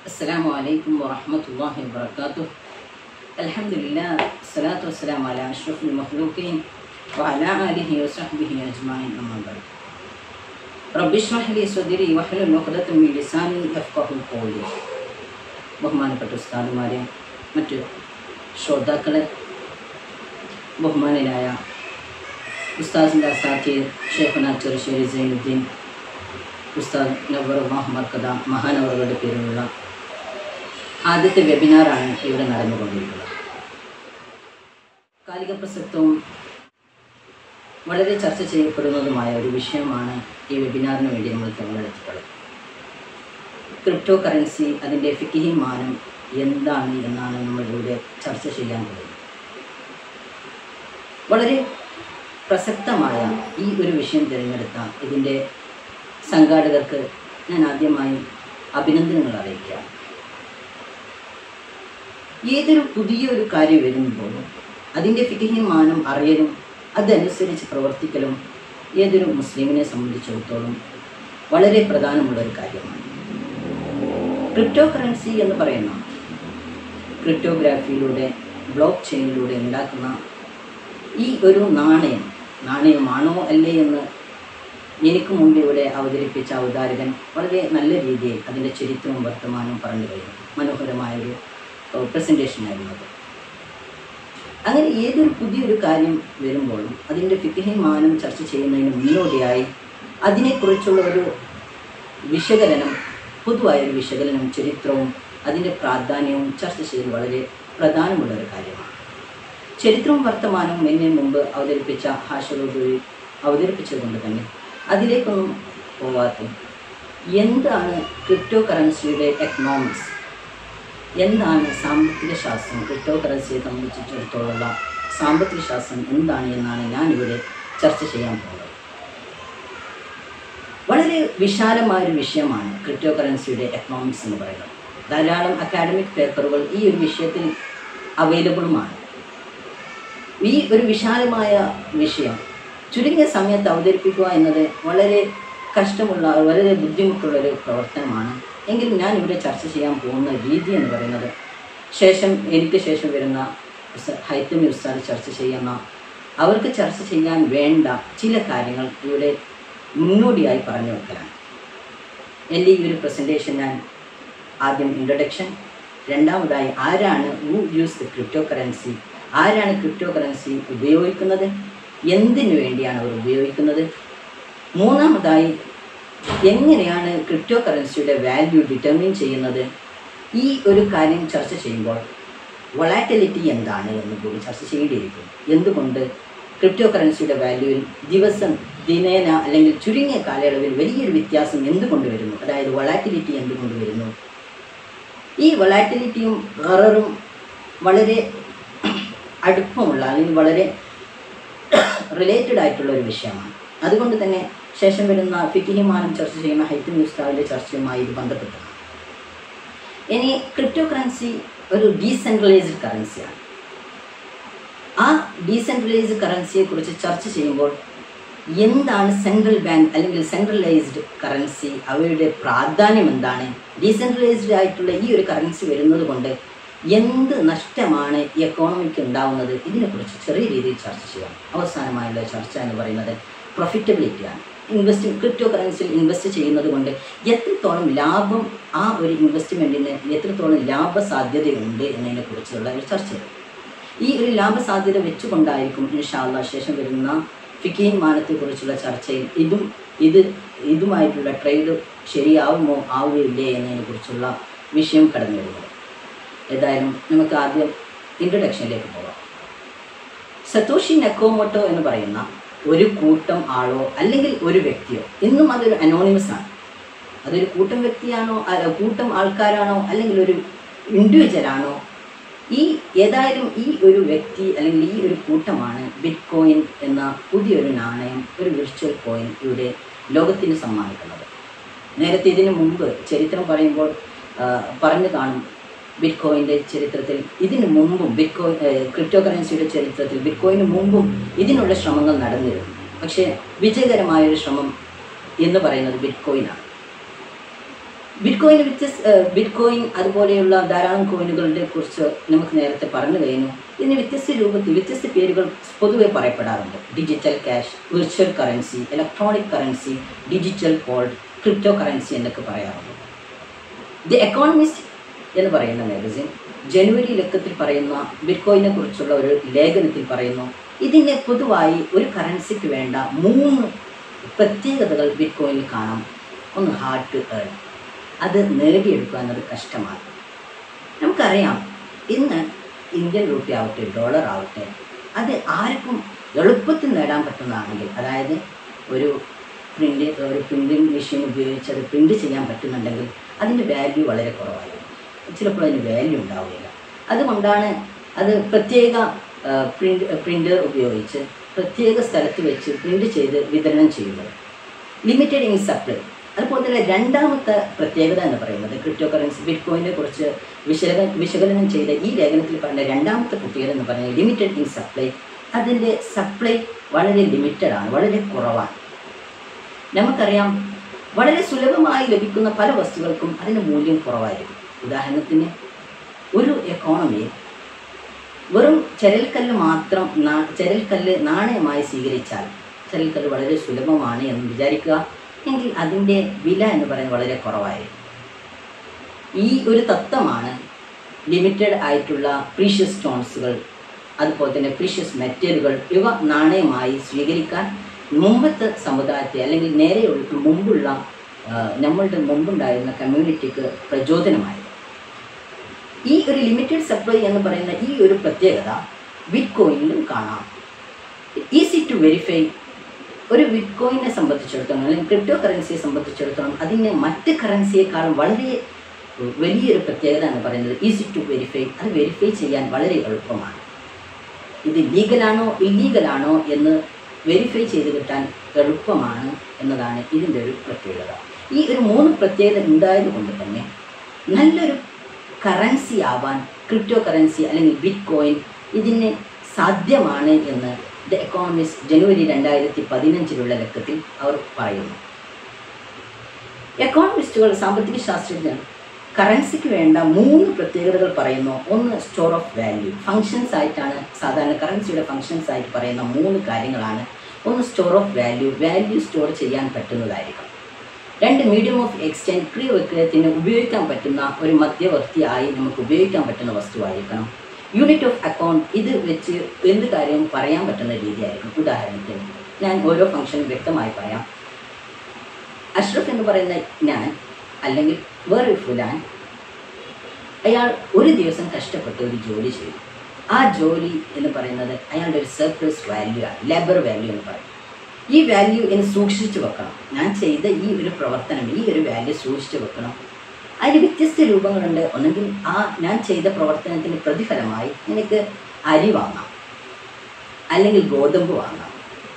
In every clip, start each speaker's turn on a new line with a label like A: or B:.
A: السلام عليكم ورحمة الله وبركاته الحمد لله الصلاة والسلام على أشرف المخلوقين وعلى آله وصحبه أجمعين أما بعد رب اشرح لي صدري واحلل عقدة من لساني يفقهوا قولي ബഹുമാനപ്പെട്ട ഉസ്താദുമാരെ മറ്റ് ശ്രോതാക്കളെ ബഹുമാനരായ ഉസ്താദിൻ്റെ അസാഖീർ ഷേഖുന ചെറുശ്ശേരി സൈനുദ്ദീൻ ഉസ്താദ് നവർ മുഹമ്മദ് കഥ മഹാനവറുകളുടെ പേരിലുള്ള ആദ്യത്തെ വെബിനാറാണ് ഇവിടെ നടന്നുകൊണ്ടിരിക്കുന്നത് കാലിക പ്രസക്തവും വളരെ ചർച്ച ചെയ്യപ്പെടുന്നതുമായ ഒരു വിഷയമാണ് ഈ വെബിനാറിന് വേണ്ടി നമ്മൾ തിരഞ്ഞെടുത്തിട്ടുള്ളത് ക്രിപ്റ്റോ കറൻസി അതിൻ്റെ ഫിക്കിഹി മാനം എന്താണ് എന്നാണ് നമ്മൾ ഇവിടെ ചർച്ച ചെയ്യാൻ പോകുന്നത് വളരെ പ്രസക്തമായ ഈ ഒരു വിഷയം തിരഞ്ഞെടുത്ത ഇതിൻ്റെ സംഘാടകർക്ക് ഞാൻ ആദ്യമായി അഭിനന്ദനങ്ങൾ അറിയിക്കാം ഏതൊരു പുതിയൊരു കാര്യം വരുമ്പോഴും അതിൻ്റെ ഫിക്കിഹി മാനം അറിയലും അതനുസരിച്ച് പ്രവർത്തിക്കലും ഏതൊരു മുസ്ലിമിനെ സംബന്ധിച്ചിടത്തോളം വളരെ പ്രധാനമുള്ള ഒരു കാര്യമാണ് ക്രിപ്റ്റോ കറൻസി എന്ന് പറയുന്ന ക്രിപ്റ്റോഗ്രാഫിയിലൂടെ ബ്ലോക്ക് ചെയിനിലൂടെ ഉണ്ടാക്കുന്ന ഈ ഒരു നാണയം നാണയമാണോ അല്ലേ എന്ന് എനിക്ക് മുമ്പ് ഇവിടെ അവതരിപ്പിച്ച അവതാരകൻ വളരെ നല്ല രീതിയിൽ അതിൻ്റെ ചരിത്രവും വർത്തമാനവും പറഞ്ഞു കഴിഞ്ഞു മനോഹരമായൊരു പ്രസൻറ്റേഷൻ ആയിരുന്നു അത് അങ്ങനെ ഏതൊരു പുതിയൊരു കാര്യം വരുമ്പോഴും അതിൻ്റെ ഫിക്കിഹി മാനം ചർച്ച ചെയ്യുന്നതിന് മുന്നോടിയായി അതിനെക്കുറിച്ചുള്ള ഒരു വിശകലനം പൊതുവായ ഒരു വിശകലനം ചരിത്രവും അതിൻ്റെ പ്രാധാന്യവും ചർച്ച ചെയ്ത് വളരെ പ്രധാനമുള്ള ഒരു കാര്യമാണ് ചരിത്രവും വർത്തമാനവും എന്നെ മുമ്പ് അവതരിപ്പിച്ച ഹാഷറോദൂരി അവതരിപ്പിച്ചതുകൊണ്ട് തന്നെ അതിലേക്കൊന്നും പോവാത്ത എന്താണ് ക്രിപ്റ്റോ കറൻസിയുടെ എക്കണോമിക്സ് എന്താണ് സാമ്പത്തിക ശാസ്ത്രം ക്രിപ്റ്റോ കറൻസിയെ സംബന്ധിച്ചിടത്തോളമുള്ള സാമ്പത്തിക ശാസ്ത്രം എന്താണ് എന്നാണ് ഞാനിവിടെ ചർച്ച ചെയ്യാൻ പോകുന്നത് വളരെ വിശാലമായൊരു വിഷയമാണ് ക്രിപ്റ്റോ കറൻസിയുടെ എക്കണോമിക്സ് എന്ന് പറയുന്നത് ധാരാളം അക്കാഡമിക് പേപ്പറുകൾ ഈ ഒരു വിഷയത്തിൽ അവൈലബിളുമാണ് ഈ ഒരു വിശാലമായ വിഷയം ചുരുങ്ങിയ സമയത്ത് അവതരിപ്പിക്കുക എന്നത് വളരെ കഷ്ടമുള്ള വളരെ ബുദ്ധിമുട്ടുള്ള ഒരു പ്രവർത്തനമാണ് എങ്കിലും ഞാൻ ഇവിടെ ചർച്ച ചെയ്യാൻ പോകുന്ന രീതി എന്ന് പറയുന്നത് ശേഷം എനിക്ക് ശേഷം വരുന്ന ഹൈത്തമി ഉസ്താദ് ചർച്ച ചെയ്യുന്ന അവർക്ക് ചർച്ച ചെയ്യാൻ വേണ്ട ചില കാര്യങ്ങൾ ഇവിടെ മുന്നോടിയായി പറഞ്ഞു വെക്കലാണ് എൻ്റെ ഈ ഒരു പ്രസൻറ്റേഷൻ ഞാൻ ആദ്യം ഇൻട്രൊഡക്ഷൻ രണ്ടാമതായി ആരാണ് who use the crypto currency ആരാണ് ക്രിപ്റ്റോ കറൻസി ഉപയോഗിക്കുന്നത് എന്തിനു വേണ്ടിയാണ് അവർ ഉപയോഗിക്കുന്നത് മൂന്നാമതായി എങ്ങനെയാണ് ക്രിപ്റ്റോ കറൻസിയുടെ വാല്യൂ ഡിറ്റർമിൻ ചെയ്യുന്നത് ഈ ഒരു കാര്യം ചർച്ച ചെയ്യുമ്പോൾ വൊളാറ്റിലിറ്റി എന്താണ് എന്ന് കൂടി ചർച്ച ചെയ്യേണ്ടിയിരിക്കും എന്തുകൊണ്ട് ക്രിപ്റ്റോ കറൻസിയുടെ വാല്യൂവിൽ ദിവസം ദിനേന അല്ലെങ്കിൽ ചുരുങ്ങിയ കാലയളവിൽ വലിയൊരു വ്യത്യാസം എന്തുകൊണ്ട് വരുന്നു അതായത് വൊളാറ്റിലിറ്റി എന്തുകൊണ്ട് വരുന്നു ഈ വൊളാറ്റിലിറ്റിയും എററും വളരെ അടുപ്പമുള്ള അല്ലെങ്കിൽ വളരെ റിലേറ്റഡ് ആയിട്ടുള്ള ഒരു വിഷയമാണ് അതുകൊണ്ട് തന്നെ ശേഷം വരുന്ന ഫിക്കിഹിമാനം ചർച്ച ചെയ്യുന്ന ഹൈത്തം ഉസ്താവിൻ്റെ ചർച്ചയുമായി ഇത് ബന്ധപ്പെട്ടതാണ് ഇനി ക്രിപ്റ്റോ കറൻസി ഒരു ഡീസെൻട്രലൈസ്ഡ് കറൻസിയാണ് ആ ഡീസെൻട്രലൈസ്ഡ് കറൻസിയെ കുറിച്ച് ചർച്ച ചെയ്യുമ്പോൾ എന്താണ് സെൻട്രൽ ബാങ്ക് അല്ലെങ്കിൽ സെൻട്രലൈസ്ഡ് കറൻസി അവയുടെ പ്രാധാന്യം എന്താണ് ഡീസെൻട്രലൈസ്ഡ് ആയിട്ടുള്ള ഈ ഒരു കറൻസി വരുന്നത് കൊണ്ട് എന്ത് നഷ്ടമാണ് എക്കോണമിക്ക് ഉണ്ടാവുന്നത് ഇതിനെക്കുറിച്ച് ചെറിയ രീതിയിൽ ചർച്ച ചെയ്യാം അവസാനമായുള്ള ചർച്ച എന്ന് പറയുന്നത് പ്രൊഫിറ്റബിലിറ്റിയാണ് ഇൻവെസ്റ്റ് ക്രിപ്റ്റോ കറൻസിയിൽ ഇൻവെസ്റ്റ് ചെയ്യുന്നത് കൊണ്ട് എത്രത്തോളം ലാഭം ആ ഒരു ഇൻവെസ്റ്റ്മെൻറ്റിന് എത്രത്തോളം ലാഭസാധ്യതയുണ്ട് എന്നതിനെക്കുറിച്ചുള്ള ഒരു ചർച്ചയാണ് ഈ ഒരു ലാഭസാധ്യത വെച്ചുകൊണ്ടായിരിക്കും ഇൻഷാല്ല ശേഷം വരുന്ന ഫിക്കീൻ മാനത്തെക്കുറിച്ചുള്ള ചർച്ചയിൽ ഇതും ഇത് ഇതുമായിട്ടുള്ള ട്രേഡ് ശരിയാവുമോ ആവുകയില്ലേ എന്നതിനെക്കുറിച്ചുള്ള വിഷയം കടന്നു വരുന്നത് ഏതായാലും നമുക്ക് ആദ്യം ഇൻട്രൊഡക്ഷനിലേക്ക് പോകാം സതോഷി നെക്കോമോട്ടോ എന്ന് പറയുന്ന ഒരു കൂട്ടം ആളോ അല്ലെങ്കിൽ ഒരു വ്യക്തിയോ ഇന്നും അതൊരു അനോണിമസ് ആണ് അതൊരു കൂട്ടം വ്യക്തിയാണോ അല്ല കൂട്ടം ആൾക്കാരാണോ അല്ലെങ്കിൽ ഒരു ഇൻഡിവിജ്വൽ ആണോ ഈ ഏതായാലും ഈ ഒരു വ്യക്തി അല്ലെങ്കിൽ ഈ ഒരു കൂട്ടമാണ് ബിറ്റ് കോയിൻ എന്ന പുതിയൊരു നാണയം ഒരു വിർച്വൽ കോയിൻ ഇവിടെ ലോകത്തിന് സമ്മാനിക്കുന്നത് നേരത്തെ ഇതിനു മുമ്പ് ചരിത്രം പറയുമ്പോൾ പറഞ്ഞു കാണും ബിറ്റ് കോയിൻ്റെ ചരിത്രത്തിൽ ഇതിനു മുമ്പും ബിറ്റ് കോയിൻ ക്രിപ്റ്റോ കറൻസിയുടെ ചരിത്രത്തിൽ ബിറ്റ് കോയിന് മുമ്പും ഇതിനുള്ള ശ്രമങ്ങൾ നടന്നിരുന്നു പക്ഷേ വിജയകരമായൊരു ശ്രമം എന്ന് പറയുന്നത് ബിറ്റ് കോയിനാണ് ബിറ്റ് കോയിൻ വ്യത്യസ്ത ബിറ്റ് കോയിൻ അതുപോലെയുള്ള ധാരാളം കോയിനുകളുടെ കുറിച്ച് നമുക്ക് നേരത്തെ പറഞ്ഞു കഴിഞ്ഞു ഇതിന് വ്യത്യസ്ത രൂപത്തിൽ വ്യത്യസ്ത പേരുകൾ പൊതുവെ പറയപ്പെടാറുണ്ട് digital cash virtual currency electronic currency digital gold crypto currency എന്നൊക്കെ പറയാറുണ്ട് ദി എക്കോണമിസ്റ്റ് എന്ന് പറയുന്ന മാഗസിൻ ജനുവരി ലക്കത്തിൽ പറയുന്ന ബിറ്റ്കോയിനെ കുറിച്ചുള്ള ഒരു ലേഖനത്തിൽ പറയുന്നു ഇതിൻ്റെ പൊതുവായി ഒരു കറൻസിക്ക് വേണ്ട മൂന്ന് പ്രത്യേകതകൾ ബിറ്റ്കോയിനിൽ കാണാം ഒന്ന് ഹാർഡ് ടു ഏൺ അത് നേടിയെടുക്കുക എന്നത് കഷ്ടമാണ് നമുക്കറിയാം ഇന്ന് ഇന്ത്യൻ രൂപ ആവട്ടെ ഡോളർ ആവട്ടെ അത് ആർക്കും എളുപ്പത്തിൽ നേടാൻ പറ്റുന്നതാണെങ്കിൽ അതായത് ഒരു പ്രിൻ്റ് ഒരു പ്രിൻറ്റിങ് മെഷീൻ ഉപയോഗിച്ച് അത് പ്രിൻ്റ് ചെയ്യാൻ പറ്റുന്നുണ്ടെങ്കിൽ അതിൻ്റെ വാല്യൂ വളരെ കുറവായിരിക്കും ചിലപ്പോൾ അതിന് വാല്യൂ ഉണ്ടാവുകയില്ല അതുകൊണ്ടാണ് അത് പ്രത്യേക പ്രിൻ്റ് പ്രിൻ്റർ ഉപയോഗിച്ച് പ്രത്യേക സ്ഥലത്ത് വെച്ച് പ്രിൻ്റ് ചെയ്ത് വിതരണം ചെയ്യുന്നത് ലിമിറ്റഡ് ഇൻ സപ്ലൈ അതുപോലെ തന്നെ രണ്ടാമത്തെ പ്രത്യേകത എന്ന് പറയുന്നത് ക്രിപ്റ്റോ കറൻസി ബിറ്റ് കോയിനെ കുറിച്ച് വിശകല വിശകലനം ചെയ്ത ഈ ലേഖനത്തിൽ പറഞ്ഞ രണ്ടാമത്തെ പ്രത്യേകത എന്ന് പറയുന്നത് ലിമിറ്റഡ് ഇൻ സപ്ലൈ അതിൻ്റെ സപ്ലൈ വളരെ ലിമിറ്റഡ് ആണ് വളരെ കുറവാണ് നമുക്കറിയാം വളരെ സുലഭമായി ലഭിക്കുന്ന പല വസ്തുക്കൾക്കും അതിൻ്റെ മൂല്യം കുറവായിരിക്കും ഉദാഹരണത്തിന് ഒരു എക്കോണമിയിൽ വെറും ചരൽക്കല്ല് മാത്രം നാ- ചരൽക്കല്ല് നാണയമായി സ്വീകരിച്ചാൽ ചരൽക്കല്ല് വളരെ സുലഭമാണ് എന്ന് വിചാരിക്കുക എങ്കിൽ അതിൻ്റെ വില എന്ന് പറയുന്നത് വളരെ കുറവായിരിക്കും ഈ ഒരു തത്വമാണ് ലിമിറ്റഡ് ആയിട്ടുള്ള പ്രീഷ്യസ് സ്റ്റോൺസുകൾ അതുപോലെ തന്നെ പ്രീഷ്യസ് മെറ്റലുകൾ ഇവ നാണയമായി സ്വീകരിക്കാൻ മുമ്പത്തെ സമുദായത്തെ അല്ലെങ്കിൽ നേരെയുള്ള മുമ്പുള്ള ആ, നമ്മളുടെ മുമ്പുണ്ടായിരുന്ന കമ്മ്യൂണിറ്റിക്ക് പ്രചോദനമായി ഈ ഒരു ലിമിറ്റഡ് സപ്ലൈ എന്ന് പറയുന്ന ഈ ഒരു പ്രത്യേകത ബിറ്റ് കോയിനിലും കാണാം ഈസി ടു വെരിഫൈ ഒരു ബിറ്റ് കോയിനെ സംബന്ധിച്ചിടത്തോളം അല്ലെങ്കിൽ ക്രിപ്റ്റോ കറൻസിയെ സംബന്ധിച്ചിടത്തോളം അതിന് മറ്റ് കറൻസിയെക്കാളും വളരെ വലിയൊരു പ്രത്യേകത എന്ന് പറയുന്നത് ഈസി ടു വെരിഫൈ അത് വെരിഫൈ ചെയ്യാൻ വളരെ എളുപ്പമാണ് ഇത് ലീഗലാണോ ഇല്ലീഗലാണോ എന്ന് വെരിഫൈ ചെയ്ത് കിട്ടാൻ എളുപ്പമാണ് എന്നതാണ് ഇതിൻ്റെ ഒരു പ്രത്യേകത ഈ ഒരു മൂന്ന് പ്രത്യേകത ഉണ്ടായത് കൊണ്ട് തന്നെ നല്ലൊരു കറൻസി ആവാൻ ക്രിപ്റ്റോ കറൻസി അല്ലെങ്കിൽ ബിറ്റ് കോയിൻ ഇതിന് സാധ്യമാണ് എന്ന് ദ എക്കോണമിസ്റ്റ് ജനുവരി രണ്ടായിരത്തി പതിനഞ്ചിലുള്ള ലക്കത്തിൽ അവർ പറയുന്നു എക്കോണമിസ്റ്റുകൾ സാമ്പത്തിക ശാസ്ത്രജ്ഞർ കറൻസിക്ക് വേണ്ട മൂന്ന് പ്രത്യേകതകൾ പറയുന്നു ഒന്ന് സ്റ്റോർ ഓഫ് വാല്യൂ ഫങ്ഷൻസ് ആയിട്ടാണ് സാധാരണ കറൻസിയുടെ ഫങ്ഷൻസ് ആയിട്ട് പറയുന്ന മൂന്ന് കാര്യങ്ങളാണ് ഒന്ന് store of value value store ചെയ്യാൻ പറ്റുന്നതായിരിക്കും രണ്ട് മീഡിയം ഓഫ് എക്സ്ചേഞ്ച് ക്രിയ വിക്രയത്തിന് ഉപയോഗിക്കാൻ പറ്റുന്ന ഒരു മധ്യവർത്തിയായി നമുക്ക് ഉപയോഗിക്കാൻ പറ്റുന്ന വസ്തുവായിരിക്കണം യൂണിറ്റ് ഓഫ് അക്കൗണ്ട് ഇത് വെച്ച് എന്ത് കാര്യവും പറയാൻ പറ്റുന്ന രീതിയായിരിക്കും ഉദാഹരണത്തിന് ഞാൻ ഓരോ ഫംഗ്ഷനും വ്യക്തമായി പറയാം അഷ്റഫ് എന്ന് പറയുന്ന ഞാൻ അല്ലെങ്കിൽ വേറൊരു ഫുലാൻ അയാൾ ഒരു ദിവസം കഷ്ടപ്പെട്ട് ഒരു ജോലി ചെയ്തു ആ ജോലി എന്ന് പറയുന്നത് അയാളുടെ ഒരു സർപ്ലസ് വാല്യൂ ആണ് ലേബർ വാല്യൂ എന്ന് പറയും ഈ വാല്യൂ എന്ന് സൂക്ഷിച്ചു വെക്കണം ഞാൻ ചെയ്ത ഈ ഒരു പ്രവർത്തനം ഈ ഒരു വാല്യൂ സൂക്ഷിച്ചു വെക്കണം അതിന് വ്യത്യസ്ത രൂപങ്ങളുണ്ട് ഒന്നെങ്കിൽ ആ ഞാൻ ചെയ്ത പ്രവർത്തനത്തിന് പ്രതിഫലമായി എനിക്ക് അരി വാങ്ങാം അല്ലെങ്കിൽ ഗോതമ്പ് വാങ്ങാം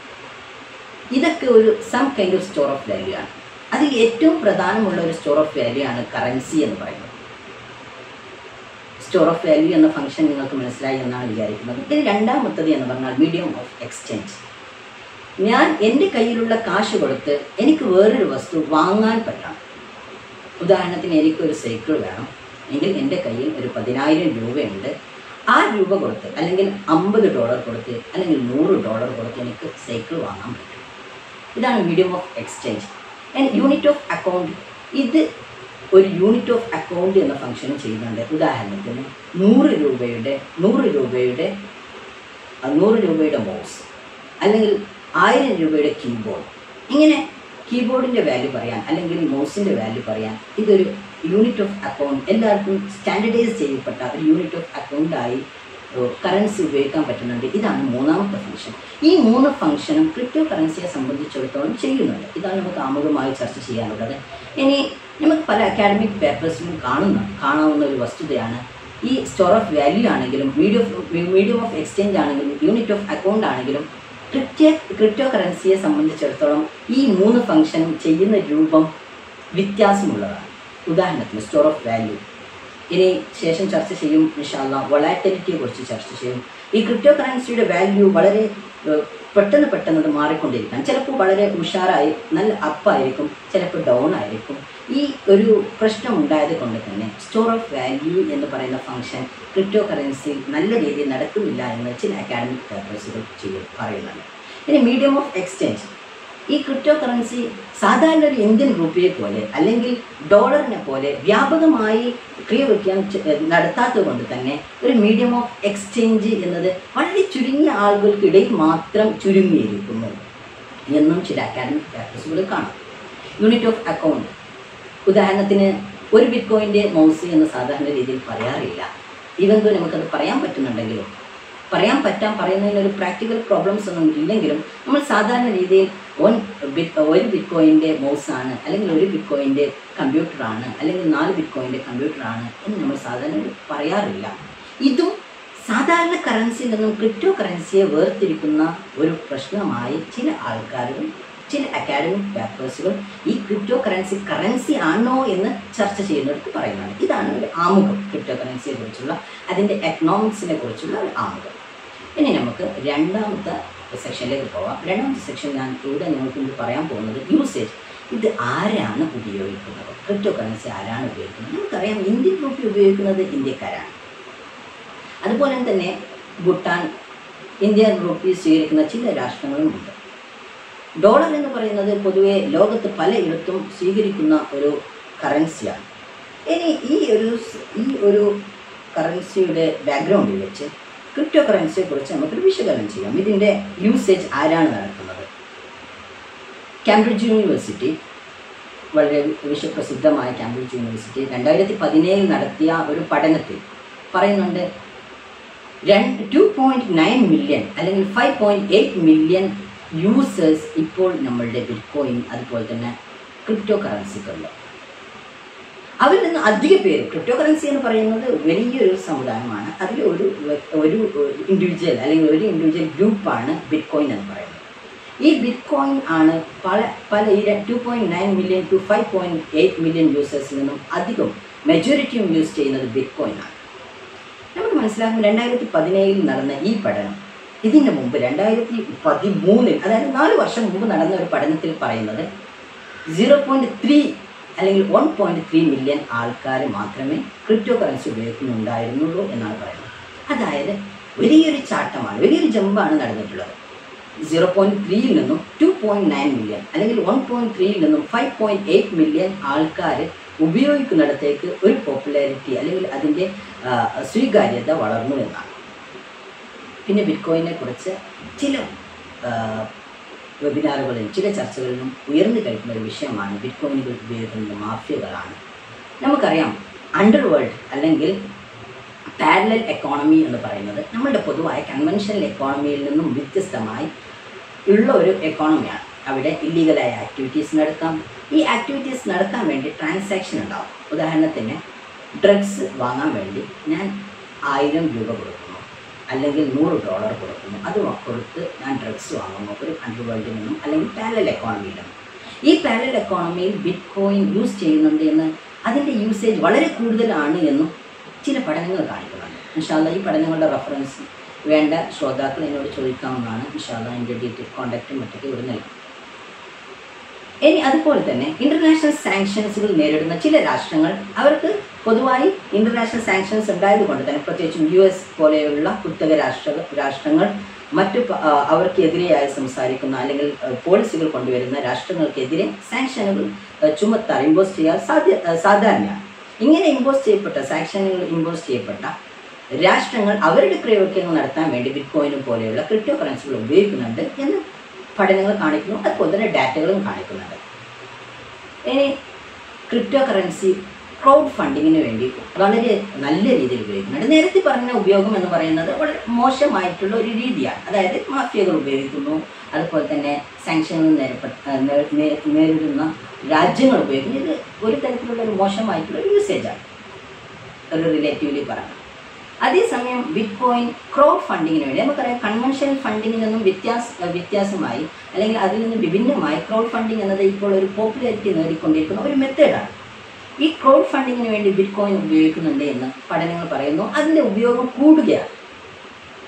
A: ഇതൊക്കെ ഒരു some kind of store of value ആണ് അതിൽ ഏറ്റവും പ്രധാനമുള്ള ഒരു സ്റ്റോർ ഓഫ് വാല്യൂ ആണ് കറൻസി എന്ന് പറയുന്നത് സ്റ്റോർ ഓഫ് വാല്യൂ എന്ന ഫംഗ്ഷൻ നിങ്ങൾക്ക് മനസ്സിലായി എന്നാണ് വിചാരിക്കുന്നത് ഇനി രണ്ടാമത്തത് എന്ന് പറഞ്ഞാൽ മീഡിയം ഓഫ് എക്സ്ചേഞ്ച് ഞാൻ എൻ്റെ കയ്യിലുള്ള കാശ് കൊടുത്ത് എനിക്ക് വേറൊരു വസ്തു വാങ്ങാൻ പറ്റണം ഉദാഹരണത്തിന് എനിക്കൊരു സൈക്കിൾ വേണം എങ്കിൽ എൻ്റെ കയ്യിൽ ഒരു പതിനായിരം രൂപയുണ്ട് ആ രൂപ കൊടുത്ത് അല്ലെങ്കിൽ അമ്പത് ഡോളർ കൊടുത്ത് അല്ലെങ്കിൽ നൂറ് ഡോളർ കൊടുത്ത് എനിക്ക് സൈക്കിൾ വാങ്ങാൻ പറ്റും ഇതാണ് medium of exchange and unit of account ഇത് ഒരു യൂണിറ്റ് ഓഫ് അക്കൗണ്ട് എന്ന ഫംഗ്ഷൻ ചെയ്യുന്നുണ്ട് ഉദാഹരണത്തിന് നൂറ് രൂപയുടെ നൂറ് രൂപയുടെ അഹ് നൂറ് രൂപയുടെ മൗസ് അല്ലെങ്കിൽ ആയിരം രൂപയുടെ കീബോർഡ് ഇങ്ങനെ കീബോർഡിൻ്റെ വാല്യൂ പറയാൻ അല്ലെങ്കിൽ മൗസിൻ്റെ വാല്യൂ പറയാൻ ഇതൊരു യൂണിറ്റ് ഓഫ് അക്കൗണ്ട് എല്ലാവർക്കും സ്റ്റാൻഡർഡൈസ് ചെയ്യപ്പെട്ട ഒരു യൂണിറ്റ് ഓഫ് അക്കൗണ്ടായി കറൻസി ഉപയോഗിക്കാൻ പറ്റുന്നുണ്ട് ഇതാണ് മൂന്നാമത്തെ ഫംഗ്ഷൻ ഈ മൂന്ന് ഫംഗ്ഷനും ക്രിപ്റ്റോ കറൻസിയെ സംബന്ധിച്ചിടത്തോളം ചെയ്യുന്നുണ്ട് ഇതാണ് നമുക്ക് ആമുഖമായി ചർച്ച ചെയ്യാനുള്ളത് ഇനി നമുക്ക് പല അക്കാഡമിക് പേപ്പേഴ്സിലും കാണുന്ന കാണാവുന്ന ഒരു വസ്തുതയാണ് ഈ സ്റ്റോർ ഓഫ് വാല്യൂ ആണെങ്കിലും medium of medium of exchange ആണെങ്കിലും യൂണിറ്റ് ഓഫ് അക്കൗണ്ട് ആണെങ്കിലും ക്രിപ്റ്റോ ക്രിപ്റ്റോ കറൻസിയെ സംബന്ധിച്ചിടത്തോളം ഈ മൂന്ന് ഫംഗ്ഷനും ചെയ്യുന്ന രൂപം വ്യത്യാസമുള്ളതാണ് ഉദാഹരണത്തിന് സ്റ്റോർ ഓഫ് വാല്യൂ ഇനി ശേഷം ചർച്ച ചെയ്യും ഇൻഷാല്ല വൊളാറ്റിലിറ്റിയെ കുറിച്ച് ചർച്ച ചെയ്യും ഈ ക്രിപ്റ്റോ കറൻസിയുടെ വാല്യൂ വളരെ പെട്ടെന്ന് പെട്ടെന്ന് അത് മാറിക്കൊണ്ടിരിക്കാം ചിലപ്പോൾ വളരെ ഉഷാറായി നല്ല അപ്പായിരിക്കും ചിലപ്പോൾ ഡൗൺ ആയിരിക്കും ഈ ഒരു പ്രശ്നം ഉണ്ടായത് കൊണ്ട് തന്നെ സ്റ്റോർ ഓഫ് വാല്യൂ എന്ന് പറയുന്ന ഫംഗ്ഷൻ ക്രിപ്റ്റോ കറൻസി നല്ല രീതിയിൽ നടക്കുന്നില്ല എന്ന് ചില അക്കാഡമിക് പേപ്പേഴ്സുകൾ ചെയ്യും പറയുന്നുണ്ട് ഇനി മീഡിയം ഓഫ് എക്സ്ചേഞ്ച് ഈ ക്രിപ്റ്റോ കറൻസി സാധാരണ ഒരു ഇന്ത്യൻ റുപ്പിയെ പോലെ അല്ലെങ്കിൽ ഡോളറിനെ പോലെ വ്യാപകമായി ക്രിയവയ്ക്കാൻ നടത്താത്തത് കൊണ്ട് തന്നെ ഒരു മീഡിയം ഓഫ് എക്സ്ചേഞ്ച് എന്നത് വളരെ ചുരുങ്ങിയ ആളുകൾക്കിടയിൽ മാത്രം ചുരുങ്ങിയിരിക്കുന്നു എന്നും ചില അക്കാഡമിക് പ്രാക്ടീസുകൾ കാണാം യൂണിറ്റ് ഓഫ് അക്കൗണ്ട് ഉദാഹരണത്തിന് ഒരു ബിറ്റ് കോയിൻ്റെ മൗസ് എന്ന് സാധാരണ രീതിയിൽ പറയാറില്ല ഇവന്തോ നമുക്കത് പറയാൻ പറ്റുന്നുണ്ടെങ്കിലും പറയാൻ പറ്റാൻ പറയുന്നതിന് ഒരു പ്രാക്ടിക്കൽ പ്രോബ്ലംസ് ഒന്നും ഇല്ലെങ്കിലും നമ്മൾ സാധാരണ രീതിയിൽ വൺ ബിറ്റ് ഒരു ബിറ്റ് കോയിൻ്റെ മൗസാണ് അല്ലെങ്കിൽ ഒരു ബിറ്റ് കോയിൻ്റെ കമ്പ്യൂട്ടറാണ് അല്ലെങ്കിൽ നാല് ബിറ്റ് കോയിൻ്റെ കമ്പ്യൂട്ടറാണ് എന്ന് നമ്മൾ സാധാരണ പറയാറില്ല ഇതും സാധാരണ കറൻസിയിൽ നിന്നും ക്രിപ്റ്റോ കറൻസിയെ വേർതിരിക്കുന്ന ഒരു പ്രശ്നമായി ചില ആൾക്കാരും ചില അക്കാഡമിക് പേപ്പേഴ്സുകൾ ഈ ക്രിപ്റ്റോ കറൻസി കറൻസി ആണോ എന്ന് ചർച്ച ചെയ്യുന്നിടത്ത് പറയുന്നുണ്ട് ഇതാണ് ഒരു ആമുഖം ക്രിപ്റ്റോ കറൻസിയെ കുറിച്ചുള്ള അതിൻ്റെ എക്കണോമിക്സിനെ കുറിച്ചുള്ള ഒരു ആമുഖം ഇനി നമുക്ക് രണ്ടാമത്തെ സെക്ഷനിലേക്ക് പോവാം രണ്ടാമത്തെ സെക്ഷൻ ഞാൻ ഇവിടെ നിങ്ങൾക്ക് മുമ്പ് പറയാൻ പോകുന്നത് യൂസേജ് ഇത് ആരാണ് ഉപയോഗിക്കുന്നത് ക്രിപ്റ്റോ കറൻസി ആരാണ് ഉപയോഗിക്കുന്നത് നമുക്കറിയാം ഇന്ത്യൻ റുപ്പി ഉപയോഗിക്കുന്നത് ഇന്ത്യക്കാരാണ് അതുപോലെ തന്നെ ഭൂട്ടാൻ ഇന്ത്യൻ റുപ്പി സ്വീകരിക്കുന്ന ചില രാഷ്ട്രങ്ങളും ഉണ്ട് ഡോളർ എന്ന് പറയുന്നത് പൊതുവെ ലോകത്ത് പലയിടത്തും സ്വീകരിക്കുന്ന ഒരു കറൻസിയാണ് ഇനി ഈ ഒരു സ്- ഈ ഒരു കറൻസിയുടെ ബാക്ക്ഗ്രൗണ്ടിൽ വെച്ച് ക്രിപ്റ്റോ കറൻസിയെ കുറിച്ച് നമുക്കൊരു വിശകലനം ചെയ്യാം ഇതിൻ്റെ യൂസേജ് ആരാണ് നടത്തുന്നത് കാംബ്രിഡ്ജ് യൂണിവേഴ്സിറ്റി വളരെ വിശ്വപ്രസിദ്ധമായ കാംബ്രിഡ്ജ് യൂണിവേഴ്സിറ്റി രണ്ടായിരത്തി പതിനേഴിൽ നടത്തിയ ഒരു പഠനത്തിൽ പറയുന്നുണ്ട് രണ്ട് ടു പോയിന്റ് നയൻ മില്യൺ അല്ലെങ്കിൽ five point eight million users ഇപ്പോൾ നമ്മളുടെ ബിറ്റ്കോയിൻ അതുപോലെ തന്നെ ക്രിപ്റ്റോ കറൻസികളിൽ അവരിൽ നിന്ന് അധിക പേര് ക്രിപ്റ്റോ കറൻസി എന്ന് പറയുന്നത് വലിയൊരു സമുദായമാണ് അതിൽ ഒരു വ്യ- ഒരു ഇൻഡിവിജ്വൽ അല്ലെങ്കിൽ ഒരു ഇൻഡിവിജ്വൽ ഗ്രൂപ്പാണ് ബിറ്റ്കോയിൻ എന്ന് പറയുന്നത് ഈ ബിറ്റ്കോയിൻ ആണ് പല പല ഈ two point nine million two five point eight million യൂസേഴ്സിൽ നിന്നും അധികം മെജോറിറ്റിയും യൂസ് ചെയ്യുന്നത് ബിറ്റ്കോയിൻ ആണ് നമുക്ക് മനസ്സിലാക്കും രണ്ടായിരത്തി പതിനേഴിൽ നടന്ന ഈ പഠനം ഇതിന് മുമ്പ് രണ്ടായിരത്തി പതിമൂന്നിൽ അതായത് നാല് വർഷം മുമ്പ് നടന്ന ഒരു പഠനത്തിൽ പറയുന്നത് സീറോ പോയിന്റ് ത്രീ അല്ലെങ്കിൽ വൺ പോയിന്റ് ത്രീ മില്യൺ ആൾക്കാർ മാത്രമേ ക്രിപ്റ്റോ കറൻസി ഉപയോഗിക്കുന്നുണ്ടായിരുന്നുള്ളൂ എന്നാണ് പറയുന്നത് അതായത് വലിയൊരു ചാട്ടമാണ് വലിയൊരു ജമ്പാണ് നടന്നിട്ടുള്ളത് സീറോ പോയിന്റ് ത്രീയിൽ നിന്നും ടു പോയിന്റ് നയൻ മില്യൺ അല്ലെങ്കിൽ വൺ പോയിന്റ് ത്രീയിൽ നിന്നും ഫൈവ് പോയിന്റ് എയ്റ്റ് മില്യൺ ആൾക്കാർ ഉപയോഗിക്കുന്നിടത്തേക്ക് ഒരു പോപ്പുലാരിറ്റി അല്ലെങ്കിൽ അതിൻ്റെ ആ, സ്വീകാര്യത വളർന്നു എന്നാണ് പിന്നെ ബിറ്റ്കോയിനെ കുറിച്ച് ചില ആ, വെബിനാറുകളിലും ചില ചർച്ചകളിലും ഉയർന്നു കഴിക്കുന്ന ഒരു വിഷയമാണ് ബിറ്റ്കോയിനുകൾ ഉപയോഗിക്കുന്ന മാഫിയകളാണ് നമുക്കറിയാം അണ്ടർ വേൾഡ് അല്ലെങ്കിൽ പാരലൽ എക്കോണമി എന്ന് പറയുന്നത് നമ്മളുടെ പൊതുവായ കൺവെൻഷണൽ എക്കോണമിയിൽ നിന്നും വ്യത്യസ്തമായി ഉള്ള ഒരു എക്കോണമിയാണ് അവിടെ ഇല്ലീഗലായ ആക്ടിവിറ്റീസ് നടത്താം ഈ ആക്ടിവിറ്റീസ് നടത്താൻ വേണ്ടി ട്രാൻസാക്ഷൻ ഉണ്ടാവും ഉദാഹരണത്തിന് ഡ്രഗ്സ് വാങ്ങാൻ വേണ്ടി ഞാൻ ആയിരം രൂപ കൊടുക്കുന്നു അല്ലെങ്കിൽ നൂറ് ഡോളർ കൊടുക്കുന്നു അത് കൊടുത്ത് ഞാൻ ഡ്രഗ്സ് വാങ്ങുന്നു ഒരു അണ്ടർവേൾഡിൽ നിന്നും അല്ലെങ്കിൽ പാരലൽ എക്കോണമിയിൽ നിന്നും ഈ പാരലൽ എക്കോണമിയിൽ ബിറ്റ് കോയിൻ യൂസ് ചെയ്യുന്നുണ്ട് എന്ന് അതിൻ്റെ യൂസേജ് വളരെ കൂടുതലാണ് എന്നും ചില പഠനങ്ങൾ കാണിക്കുന്നുണ്ട് ഇൻഷാല്ല ഈ പഠനങ്ങളുടെ റെഫറൻസ് വേണ്ട ശ്രോതാക്കൾ എന്നോട് ചോദിക്കാവുന്നതാണ് ഇൻഷാല്ല എൻ്റെ ഡീറ്റെയിൽ കോൺടാക്റ്റും മറ്റൊക്കെ ഇവിടെ നൽകും ഇനി അതുപോലെ തന്നെ ഇന്റർനാഷണൽ സാങ്ഷൻസുകൾ നേരിടുന്ന ചില രാഷ്ട്രങ്ങൾ അവർക്ക് പൊതുവായി ഇന്റർനാഷണൽ സാങ്ഷൻസ് ഉണ്ടായത് കൊണ്ട് തന്നെ പ്രത്യേകിച്ചും യു എസ് പോലെയുള്ള കുത്തക രാഷ്ട്ര രാഷ്ട്രങ്ങൾ മറ്റു പ- ആ, അവർക്കെതിരെയായി സംസാരിക്കുന്ന അല്ലെങ്കിൽ ആ, പോളിസികൾ കൊണ്ടുവരുന്ന രാഷ്ട്രങ്ങൾക്കെതിരെ സാങ്ഷനുകൾ ആ, ചുമത്താൻ ഇമ്പോസ് ചെയ്യാൻ സാധ്യ ആ, സാധാരണയാണ് ഇങ്ങനെ ഇമ്പോസ് ചെയ്യപ്പെട്ട സാങ്ഷനുകൾ ഇമ്പോസ് ചെയ്യപ്പെട്ട രാഷ്ട്രങ്ങൾ അവരുടെ ക്രയവിക്രയങ്ങൾ നടത്താൻ വേണ്ടി ബിറ്റ്കോയിനും പോലെയുള്ള ക്രിപ്റ്റോ കറൻസികൾ ഉപയോഗിക്കുന്നുണ്ട് എന്ന് പഠനങ്ങൾ കാണിക്കുന്നു അതുപോലെ തന്നെ ഡാറ്റകളും കാണിക്കുന്നുണ്ട് ഇനി ക്രിപ്റ്റോ കറൻസി ക്രൗഡ് ഫണ്ടിങ്ങിന് വേണ്ടി വളരെ നല്ല രീതിയിൽ ഉപയോഗിക്കുന്നുണ്ട് നേരത്തെ പറഞ്ഞ ഉപയോഗം എന്ന് പറയുന്നത് വളരെ മോശമായിട്ടുള്ള ഒരു രീതിയാണ് അതായത് മാഫിയകൾ ഉപയോഗിക്കുന്നു അതുപോലെ തന്നെ സാങ്ഷനുകൾ നേരിട നേ- നേ- നേരിടുന്ന രാജ്യങ്ങൾ ഉപയോഗിക്കുന്നു ഇത് ഒരു തരത്തിലുള്ള ഒരു മോശമായിട്ടുള്ള ഒരു യൂസേജാണ് ഒരു റിലേറ്റീവ്ലി പറഞ്ഞു അതേസമയം ബിറ്റ് കോയിൻ ക്രൗഡ് ഫണ്ടിങ്ങിന് വേണ്ടി നമുക്കറിയാം കൺവെൻഷണൽ ഫണ്ടിങ്ങിൽ നിന്നും വ്യത്യാസ വ്യത്യാസമായി അല്ലെങ്കിൽ അതിൽ നിന്ന് വിഭിന്നമായി ക്രൗഡ് ഫണ്ടിങ് എന്നത് ഇപ്പോൾ ഒരു പോപ്പുലാരിറ്റി നേടിക്കൊണ്ടിരിക്കുന്ന ഒരു മെത്തേഡാണ് ഈ ക്രൗഡ് ഫണ്ടിങ്ങിന് വേണ്ടി ബിറ്റ് കോയിൻ ഉപയോഗിക്കുന്നുണ്ട് എന്ന് പഠനങ്ങൾ പറയുന്നു അതിൻ്റെ ഉപയോഗം കൂടുകയാണ്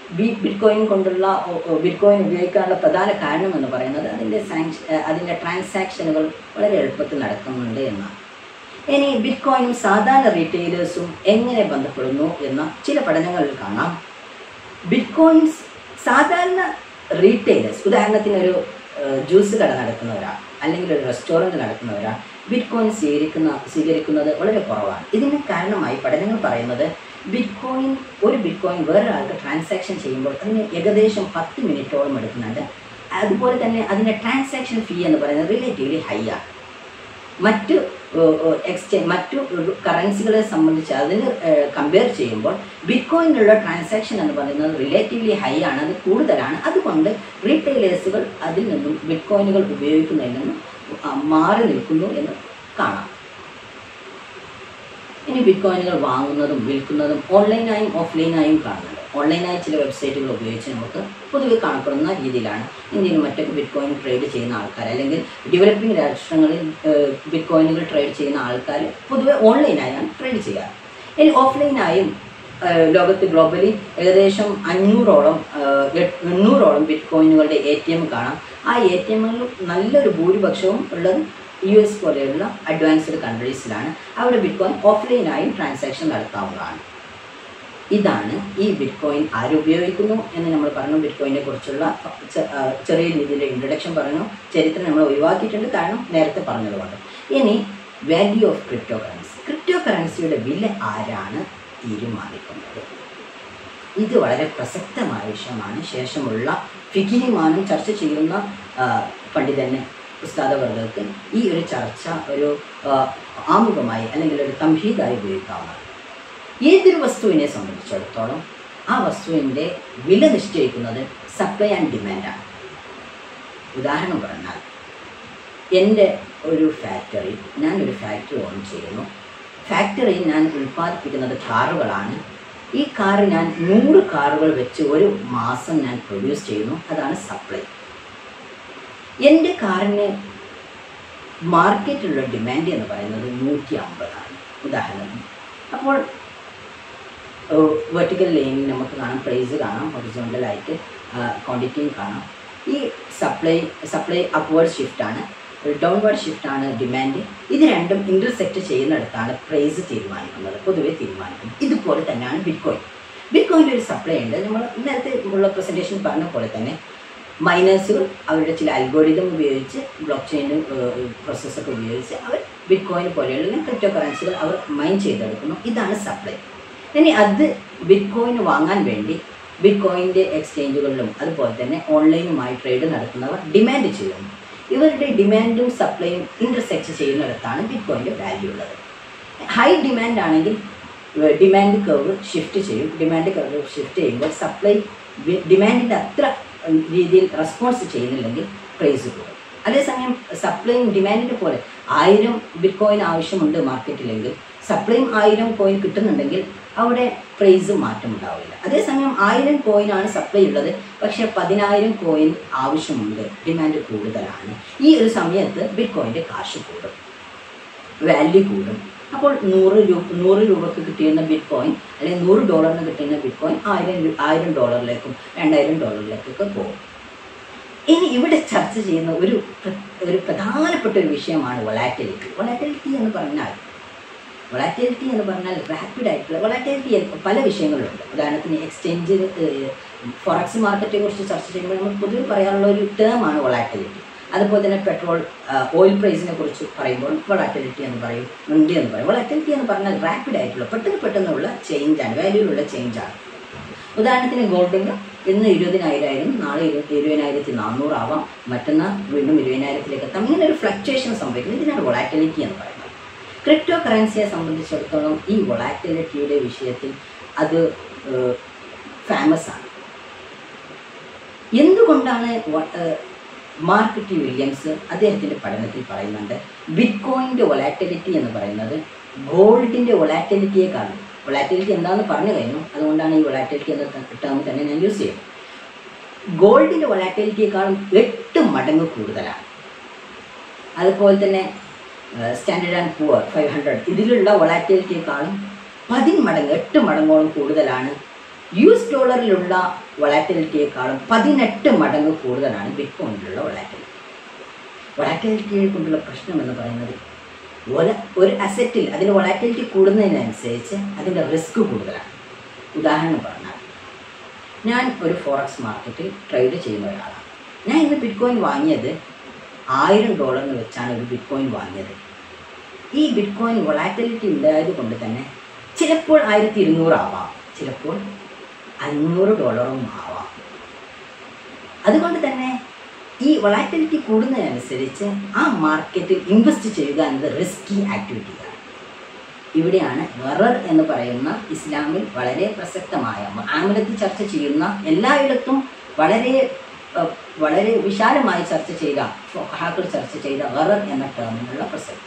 A: ബി ബിറ്റ് കോയിൻ കൊണ്ടുള്ള ബിറ്റ് കോയിൻ ഉപയോഗിക്കാനുള്ള പ്രധാന കാരണം എന്ന് പറയുന്നത് അതിൻ്റെ സാങ്ഷ അതിൻ്റെ ട്രാൻസാക്ഷനുകൾ വളരെ എളുപ്പത്തിൽ നടക്കുന്നുണ്ട് എന്നാണ് ഇനി ബിറ്റ് കോയിനും സാധാരണ റീറ്റെയിലേഴ്സും എങ്ങനെ ബന്ധപ്പെടുന്നു എന്ന ചില പഠനങ്ങളിൽ കാണാം ബിറ്റ് കോയിൻസ് സാധാരണ റീറ്റെയിലേഴ്സ് ഉദാഹരണത്തിന് ഒരു ഏഹ്, ജ്യൂസ് കട നടത്തുന്ന ഒരാൾ അല്ലെങ്കിൽ ഒരു റെസ്റ്റോറൻറ്റ് നടത്തുന്ന ഒരാൾ ബിറ്റ് കോയിൻ സ്വീകരിക്കുന്ന സ്വീകരിക്കുന്നത് വളരെ കുറവാണ് ഇതിന് കാരണമായി പഠനങ്ങൾ പറയുന്നത് ബിറ്റ് കോയിൻ ഒരു ബിറ്റ് കോയിൻ വേറൊരാൾക്ക് ട്രാൻസാക്ഷൻ ചെയ്യുമ്പോൾ അതിന് ഏകദേശം പത്ത് മിനിറ്റോളം എടുക്കുന്നുണ്ട് അതുപോലെ തന്നെ അതിൻ്റെ ട്രാൻസാക്ഷൻ ഫീ എന്ന് പറയുന്നത് റിലേറ്റീവ്ലി ഹൈ ആണ് മറ്റ് എക്സ്ചേഞ്ച് മറ്റു കറൻസികളെ സംബന്ധിച്ച് അതിന് കമ്പയർ ചെയ്യുമ്പോൾ ബിറ്റ് കോയിനുള്ള ട്രാൻസാക്ഷൻ എന്ന് പറയുന്നത് റിലേറ്റീവ്ലി ഹൈ ആണ് അത് കൂടുതലാണ് അതുകൊണ്ട് റീറ്റെയിലേഴ്സുകൾ അതിൽ നിന്നും ബിറ്റ് കോയിനുകൾ ഉപയോഗിക്കുന്നതിൽ നിന്നും ആ, മാറി നിൽക്കുന്നു എന്ന് കാണാം ഇനി ബിറ്റ് കോയിനുകൾ വാങ്ങുന്നതും വിൽക്കുന്നതും ഓൺലൈനായും ഓഫ്ലൈനായും കാണുന്നുണ്ട് ഓൺലൈനായി ചില വെബ്സൈറ്റുകൾ ഉപയോഗിച്ച് നമുക്ക് പൊതുവെ കാണപ്പെടുന്ന രീതിയിലാണ് ഇന്ത്യയിൽ മറ്റൊക്കെ ബിറ്റ് കോയിൻ ട്രേഡ് ചെയ്യുന്ന ആൾക്കാർ അല്ലെങ്കിൽ ഡെവലപ്പിംഗ് രാഷ്ട്രങ്ങളിൽ ബിറ്റ് കോയിനുകൾ ട്രേഡ് ചെയ്യുന്ന ആൾക്കാർ പൊതുവെ ഓൺലൈനായാണ് ട്രേഡ് ചെയ്യാറ് ഇനി ഓഫ്ലൈനായും ഏഹ് ലോകത്ത് ഗ്ലോബലി ഏകദേശം അഞ്ഞൂറോളം ഏഹ് എട്ട്- എണ്ണൂറോളം ബിറ്റ് കോയിനുകളുടെ എ ടി എം കാണാം ആ എ ടി എമ്മുകളിൽ നല്ലൊരു ഭൂരിപക്ഷവും ഉള്ളത് യു എസ് പോലെയുള്ള അഡ്വാൻസ്ഡ് കൺട്രീസിലാണ് അവിടെ ബിറ്റ് കോയിൻ ഓഫ്ലൈനായും ട്രാൻസാക്ഷൻ നടത്താവുന്നതാണ് ഇതാണ് ഈ ബിറ്റ് കോയിൻ ആരുപയോഗിക്കുന്നു എന്ന് നമ്മൾ പറഞ്ഞു ബിറ്റ് കോയിനെ കുറിച്ചുള്ള ചെ- ആ, ചെറിയ രീതിയിലുള്ള ഇൻട്രഡക്ഷൻ പറഞ്ഞു ചരിത്രം നമ്മൾ ഒഴിവാക്കിയിട്ടുണ്ട് കാരണം നേരത്തെ പറഞ്ഞതുകൊണ്ട് ഇനി value of crypto currency crypto കറൻസിയുടെ വില ആരാണ് തീരുമാനിക്കുന്നത് ഇത് വളരെ പ്രസക്തമായ വിഷയമാണ് ശേഷമുള്ള ഫിഖിനിമാനം ചർച്ച ചെയ്യുന്ന ആ, പണ്ഡിതന് ഉസ്താദവർഗർക്ക് ഈ ഒരു ചർച്ച ഒരു ആ, ആമുഖമായി അല്ലെങ്കിൽ ഒരു തംഹീദായി ഉപയോഗിക്കാവുന്നതാണ് ഏതൊരു വസ്തുവിനെ സംബന്ധിച്ചിടത്തോളം ആ വസ്തുവിൻ്റെ വില നിശ്ചയിക്കുന്നത് സപ്ലൈ ആൻഡ് ഡിമാൻഡാണ് ഉദാഹരണം പറഞ്ഞാൽ എൻ്റെ ഒരു ഫാക്ടറി ഞാനൊരു ഫാക്ടറി ഓൺ ചെയ്യുന്നു ഫാക്ടറിയിൽ ഞാൻ ഉൽപ്പാദിപ്പിക്കുന്നത് കാറുകളാണ് ഈ കാറ് ഞാൻ നൂറ് കാറുകൾ വെച്ച് ഒരു മാസം ഞാൻ പ്രൊഡ്യൂസ് ചെയ്യുന്നു അതാണ് സപ്ലൈ എൻ്റെ കാറിന് മാർക്കറ്റിലുള്ള ഡിമാൻഡ് എന്ന് പറയുന്നത് നൂറ്റി അമ്പതാണ് ഉദാഹരണം അപ്പോൾ വെർട്ടിക്കൽ ലൈനിൽ നമുക്ക് കാണാം പ്രൈസ് കാണാം ഹൊറിസോണ്ടലായിട്ട് ക്വാണ്ടിറ്റിയും കാണാം ഈ സപ്ലൈ സപ്ലൈ അപ്വേർഡ് ഷിഫ്റ്റാണ് ഡൗൺവേർഡ് ഷിഫ്റ്റാണ് ഡിമാൻഡ് ഇത് രണ്ടും ഇൻ്റർസെക്റ്റ് ചെയ്യുന്നിടത്താണ് പ്രൈസ് തീരുമാനിക്കുന്നത് പൊതുവെ തീരുമാനിക്കുന്നത് ഇതുപോലെ തന്നെയാണ് ബിറ്റ് കോയിൻ ബിറ്റ് കോയിൻ്റെ ഒരു സപ്ലൈ ഉണ്ട് നമ്മൾ നേരത്തെ ഉള്ള പ്രസൻറ്റേഷൻ പറഞ്ഞ പോലെ തന്നെ മൈനേഴ്സുകൾ അവരുടെ ചില അൽഗോരിതം ഉപയോഗിച്ച് ബ്ലോക്ക് ചെയിൻ പ്രോസസ്സൊക്കെ ഉപയോഗിച്ച് അവർ ബിറ്റ് കോയിൻ പോലെയുള്ള ക്രിപ്റ്റോ കറൻസികൾ അവർ മൈൻ ചെയ്തെടുക്കുന്നു ഇതാണ് സപ്ലൈ ഇനി അത് ബിറ്റ് കോയിൻ വാങ്ങാൻ വേണ്ടി ബിറ്റ് കോയിൻ്റെ എക്സ്ചേഞ്ചുകളിലും അതുപോലെ തന്നെ ഓൺലൈനുമായി ട്രേഡ് നടത്തുന്നവർ ഡിമാൻഡ് ചെയ്യുന്നു ഇവരുടെ ഡിമാൻഡും സപ്ലൈയും ഇൻ്റർസെക്റ്റ് ചെയ്യുന്നിടത്താണ് ബിറ്റ് കോയിൻ്റെ വാല്യൂ ഉള്ളത് ഹൈ ഡിമാൻഡ് ആണെങ്കിൽ ഡിമാൻഡ് കർവ് ഷിഫ്റ്റ് ചെയ്യും ഡിമാൻഡ് കർവ് ഷിഫ്റ്റ് ചെയ്യുമ്പോൾ സപ്ലൈ ഡിമാൻഡിൻ്റെ അത്ര ഉം, രീതിയിൽ റെസ്പോൺസ് ചെയ്യുന്നില്ലെങ്കിൽ പ്രൈസ് കൂടും അതേസമയം സപ്ലൈയും ഡിമാൻഡിൻ്റെ പോലെ ആയിരം ബിറ്റ് കോയിൻ ആവശ്യമുണ്ട് മാർക്കറ്റിലെങ്കിൽ സപ്ലൈയും ആയിരം കോയിൻ കിട്ടുന്നുണ്ടെങ്കിൽ അവിടെ പ്രൈസ് മാറ്റമുണ്ടാവില്ല അതേസമയം ആയിരം കോയിനാണ് സപ്ലൈ ഉള്ളത് പക്ഷേ പതിനായിരം കോയിൻ ആവശ്യമുണ്ട് ഡിമാൻഡ് കൂടുതലാണ് ഈ ഒരു സമയത്ത് ബിറ്റ് കോയിൻ്റെ കാശ് കൂടും വാല്യൂ കൂടും അപ്പോൾ നൂറ് രൂപ നൂറ് രൂപക്ക് കിട്ടിയിരുന്ന ബിറ്റ് കോയിൻ അല്ലെങ്കിൽ നൂറ് ഡോളറിന് കിട്ടുന്ന ബിറ്റ് കോയിൻ ആയിരം രൂ- ആയിരം ഡോളറിലേക്കും രണ്ടായിരം ഡോളറിലേക്കൊക്കെ പോകും ഇനി ഇവിടെ ചർച്ച ചെയ്യുന്ന ഒരു പ്ര- ഒരു പ്രധാനപ്പെട്ട ഒരു വിഷയമാണ് വൊളാറ്റിലിറ്റി വൊളാറ്റിലിറ്റി എന്ന് പറഞ്ഞാൽ വൊളാറ്റിലിറ്റി എന്ന് പറഞ്ഞാൽ റാപ്പിഡ് ആയിട്ടുള്ള വൊളാറ്റിലിറ്റി പല വിഷയങ്ങളുണ്ട് ഉദാഹരണത്തിന് എക്സ്ചേഞ്ച് ഫോറക്സ് മാർക്കറ്റിനെ കുറിച്ച് ചർച്ച ചെയ്യുമ്പോൾ നമുക്ക് പൊതുവെ പറയാനുള്ള ഒരു ടേമാണ് വൊളാറ്റിലിറ്റി അതുപോലെ തന്നെ പെട്രോൾ ഓയിൽ പ്രൈസിനെ കുറിച്ച് പറയുമ്പോൾ വൊളാറ്റിലിറ്റി എന്ന് പറയും ഉണ്ട് എന്ന് പറയും വൊളാറ്റിലിറ്റി എന്ന് പറഞ്ഞാൽ റാപ്പിഡ് ആയിട്ടുള്ള പെട്ടെന്ന് പെട്ടെന്നുള്ള ചേഞ്ചാണ് വാല്യൂലുള്ള ചേഞ്ചാണ് ഉദാഹരണത്തിന് ഗോൾഡിന് ഇന്ന് ഇരുപതിനായിരം നാളെ ഇരു ഇരുപതിനായിരത്തി നാനൂറാവാം മറ്റന്നാൾ വീണ്ടും ഇരുപതിനായിരത്തിലേക്ക് എത്താം ഇങ്ങനെ ഒരു ഫ്ലക്ച്വേഷൻ സംഭവിക്കുന്നത് ഇതിനാണ് വൊളാറ്റിലിറ്റി എന്ന് പറയുന്നത് ക്രിപ്റ്റോ കറൻസിയെ സംബന്ധിച്ചിടത്തോളം ഈ വൊളാറ്റിലിറ്റിയുടെ വിഷയത്തിൽ അത് ഫേമസ് ആണ് എന്തുകൊണ്ടാണ് വ- ഏഹ് മാർക്ക് ടി വില്യംസ് അദ്ദേഹത്തിൻ്റെ പഠനത്തിൽ പറയുന്നുണ്ട് ബിറ്റ് കോയിൻ്റെ വൊളാറ്റിലിറ്റി എന്ന് പറയുന്നത് ഗോൾഡിൻ്റെ വൊളാറ്റിലിറ്റിയെക്കാളും വൊളാറ്റിലിറ്റി എന്താണെന്ന് പറഞ്ഞു കഴിഞ്ഞു അതുകൊണ്ടാണ് ഈ വൊളാറ്റിലിറ്റി എന്ന ടേം തന്നെ ഞാൻ യൂസ് ചെയ്യുന്നത് ഗോൾഡിൻ്റെ വൊളാറ്റിലിറ്റിയെക്കാളും എട്ട് മടങ്ങ് കൂടുതലാണ് അതുപോലെ തന്നെ Standard and Poor five hundred ഇതിലുള്ള വൊളാറ്റിലിറ്റിയെക്കാളും പതിമടങ്ങ് എട്ട് മടങ്ങോളം കൂടുതലാണ് യു എസ് ഡോളറിലുള്ള വളാറ്റിലിറ്റിയേക്കാളും പതിനെട്ട് മടങ്ങ് കൂടുതലാണ് ബിറ്റ് കോയിനിലുള്ള വളാറ്റിലിറ്റി വളാറ്റിലിറ്റിയെ കൊണ്ടുള്ള പ്രശ്നം എന്ന് പറയുന്നത് ഒല ഒരു അസറ്റിൽ അതിൻ്റെ വളാറ്റിലിറ്റി കൂടുന്നതിനനുസരിച്ച് അതിൻ്റെ റിസ്ക് കൂടുതലാണ് ഉദാഹരണം പറഞ്ഞാൽ ഞാൻ ഒരു ഫോറക്സ് മാർക്കറ്റിൽ ട്രേഡ് ചെയ്യുന്ന ഒരാളാണ് ഞാൻ ഇന്ന് ബിറ്റ് കോയിൻ വാങ്ങിയത് ആയിരം ഡോളറിന് വെച്ചാണ് ഒരു ബിറ്റ് കോയിൻ വാങ്ങിയത് ഈ ബിറ്റ് കോയിൻ വൊളാറ്റിലിറ്റി ഉണ്ടായത് കൊണ്ട് തന്നെ ചിലപ്പോൾ ആയിരത്തി ഇരുന്നൂറാവാം ചിലപ്പോൾ അഞ്ഞൂറ് ഡോളറും ആവാം അതുകൊണ്ട് തന്നെ ഈ വൊളാറ്റിലിറ്റി കൂടുന്നതിനനുസരിച്ച് ആ മാർക്കറ്റിൽ ഇൻവെസ്റ്റ് ചെയ്യുക എന്നത് റിസ്കി ആക്ടിവിറ്റിയാണ് ഇവിടെയാണ് വെറർ എന്ന് പറയുന്ന ഇസ്ലാമിൽ വളരെ പ്രസക്തമായ ആമലത്തിൽ ചർച്ച ചെയ്യുന്ന എല്ലായിടത്തും വളരെ അഹ്, വളരെ വിശാലമായി ചർച്ച ചെയ്ത ഹാക്കൾ ചർച്ച ചെയ്ത വെറർ എന്ന ടേമിനുള്ള പ്രസക്തി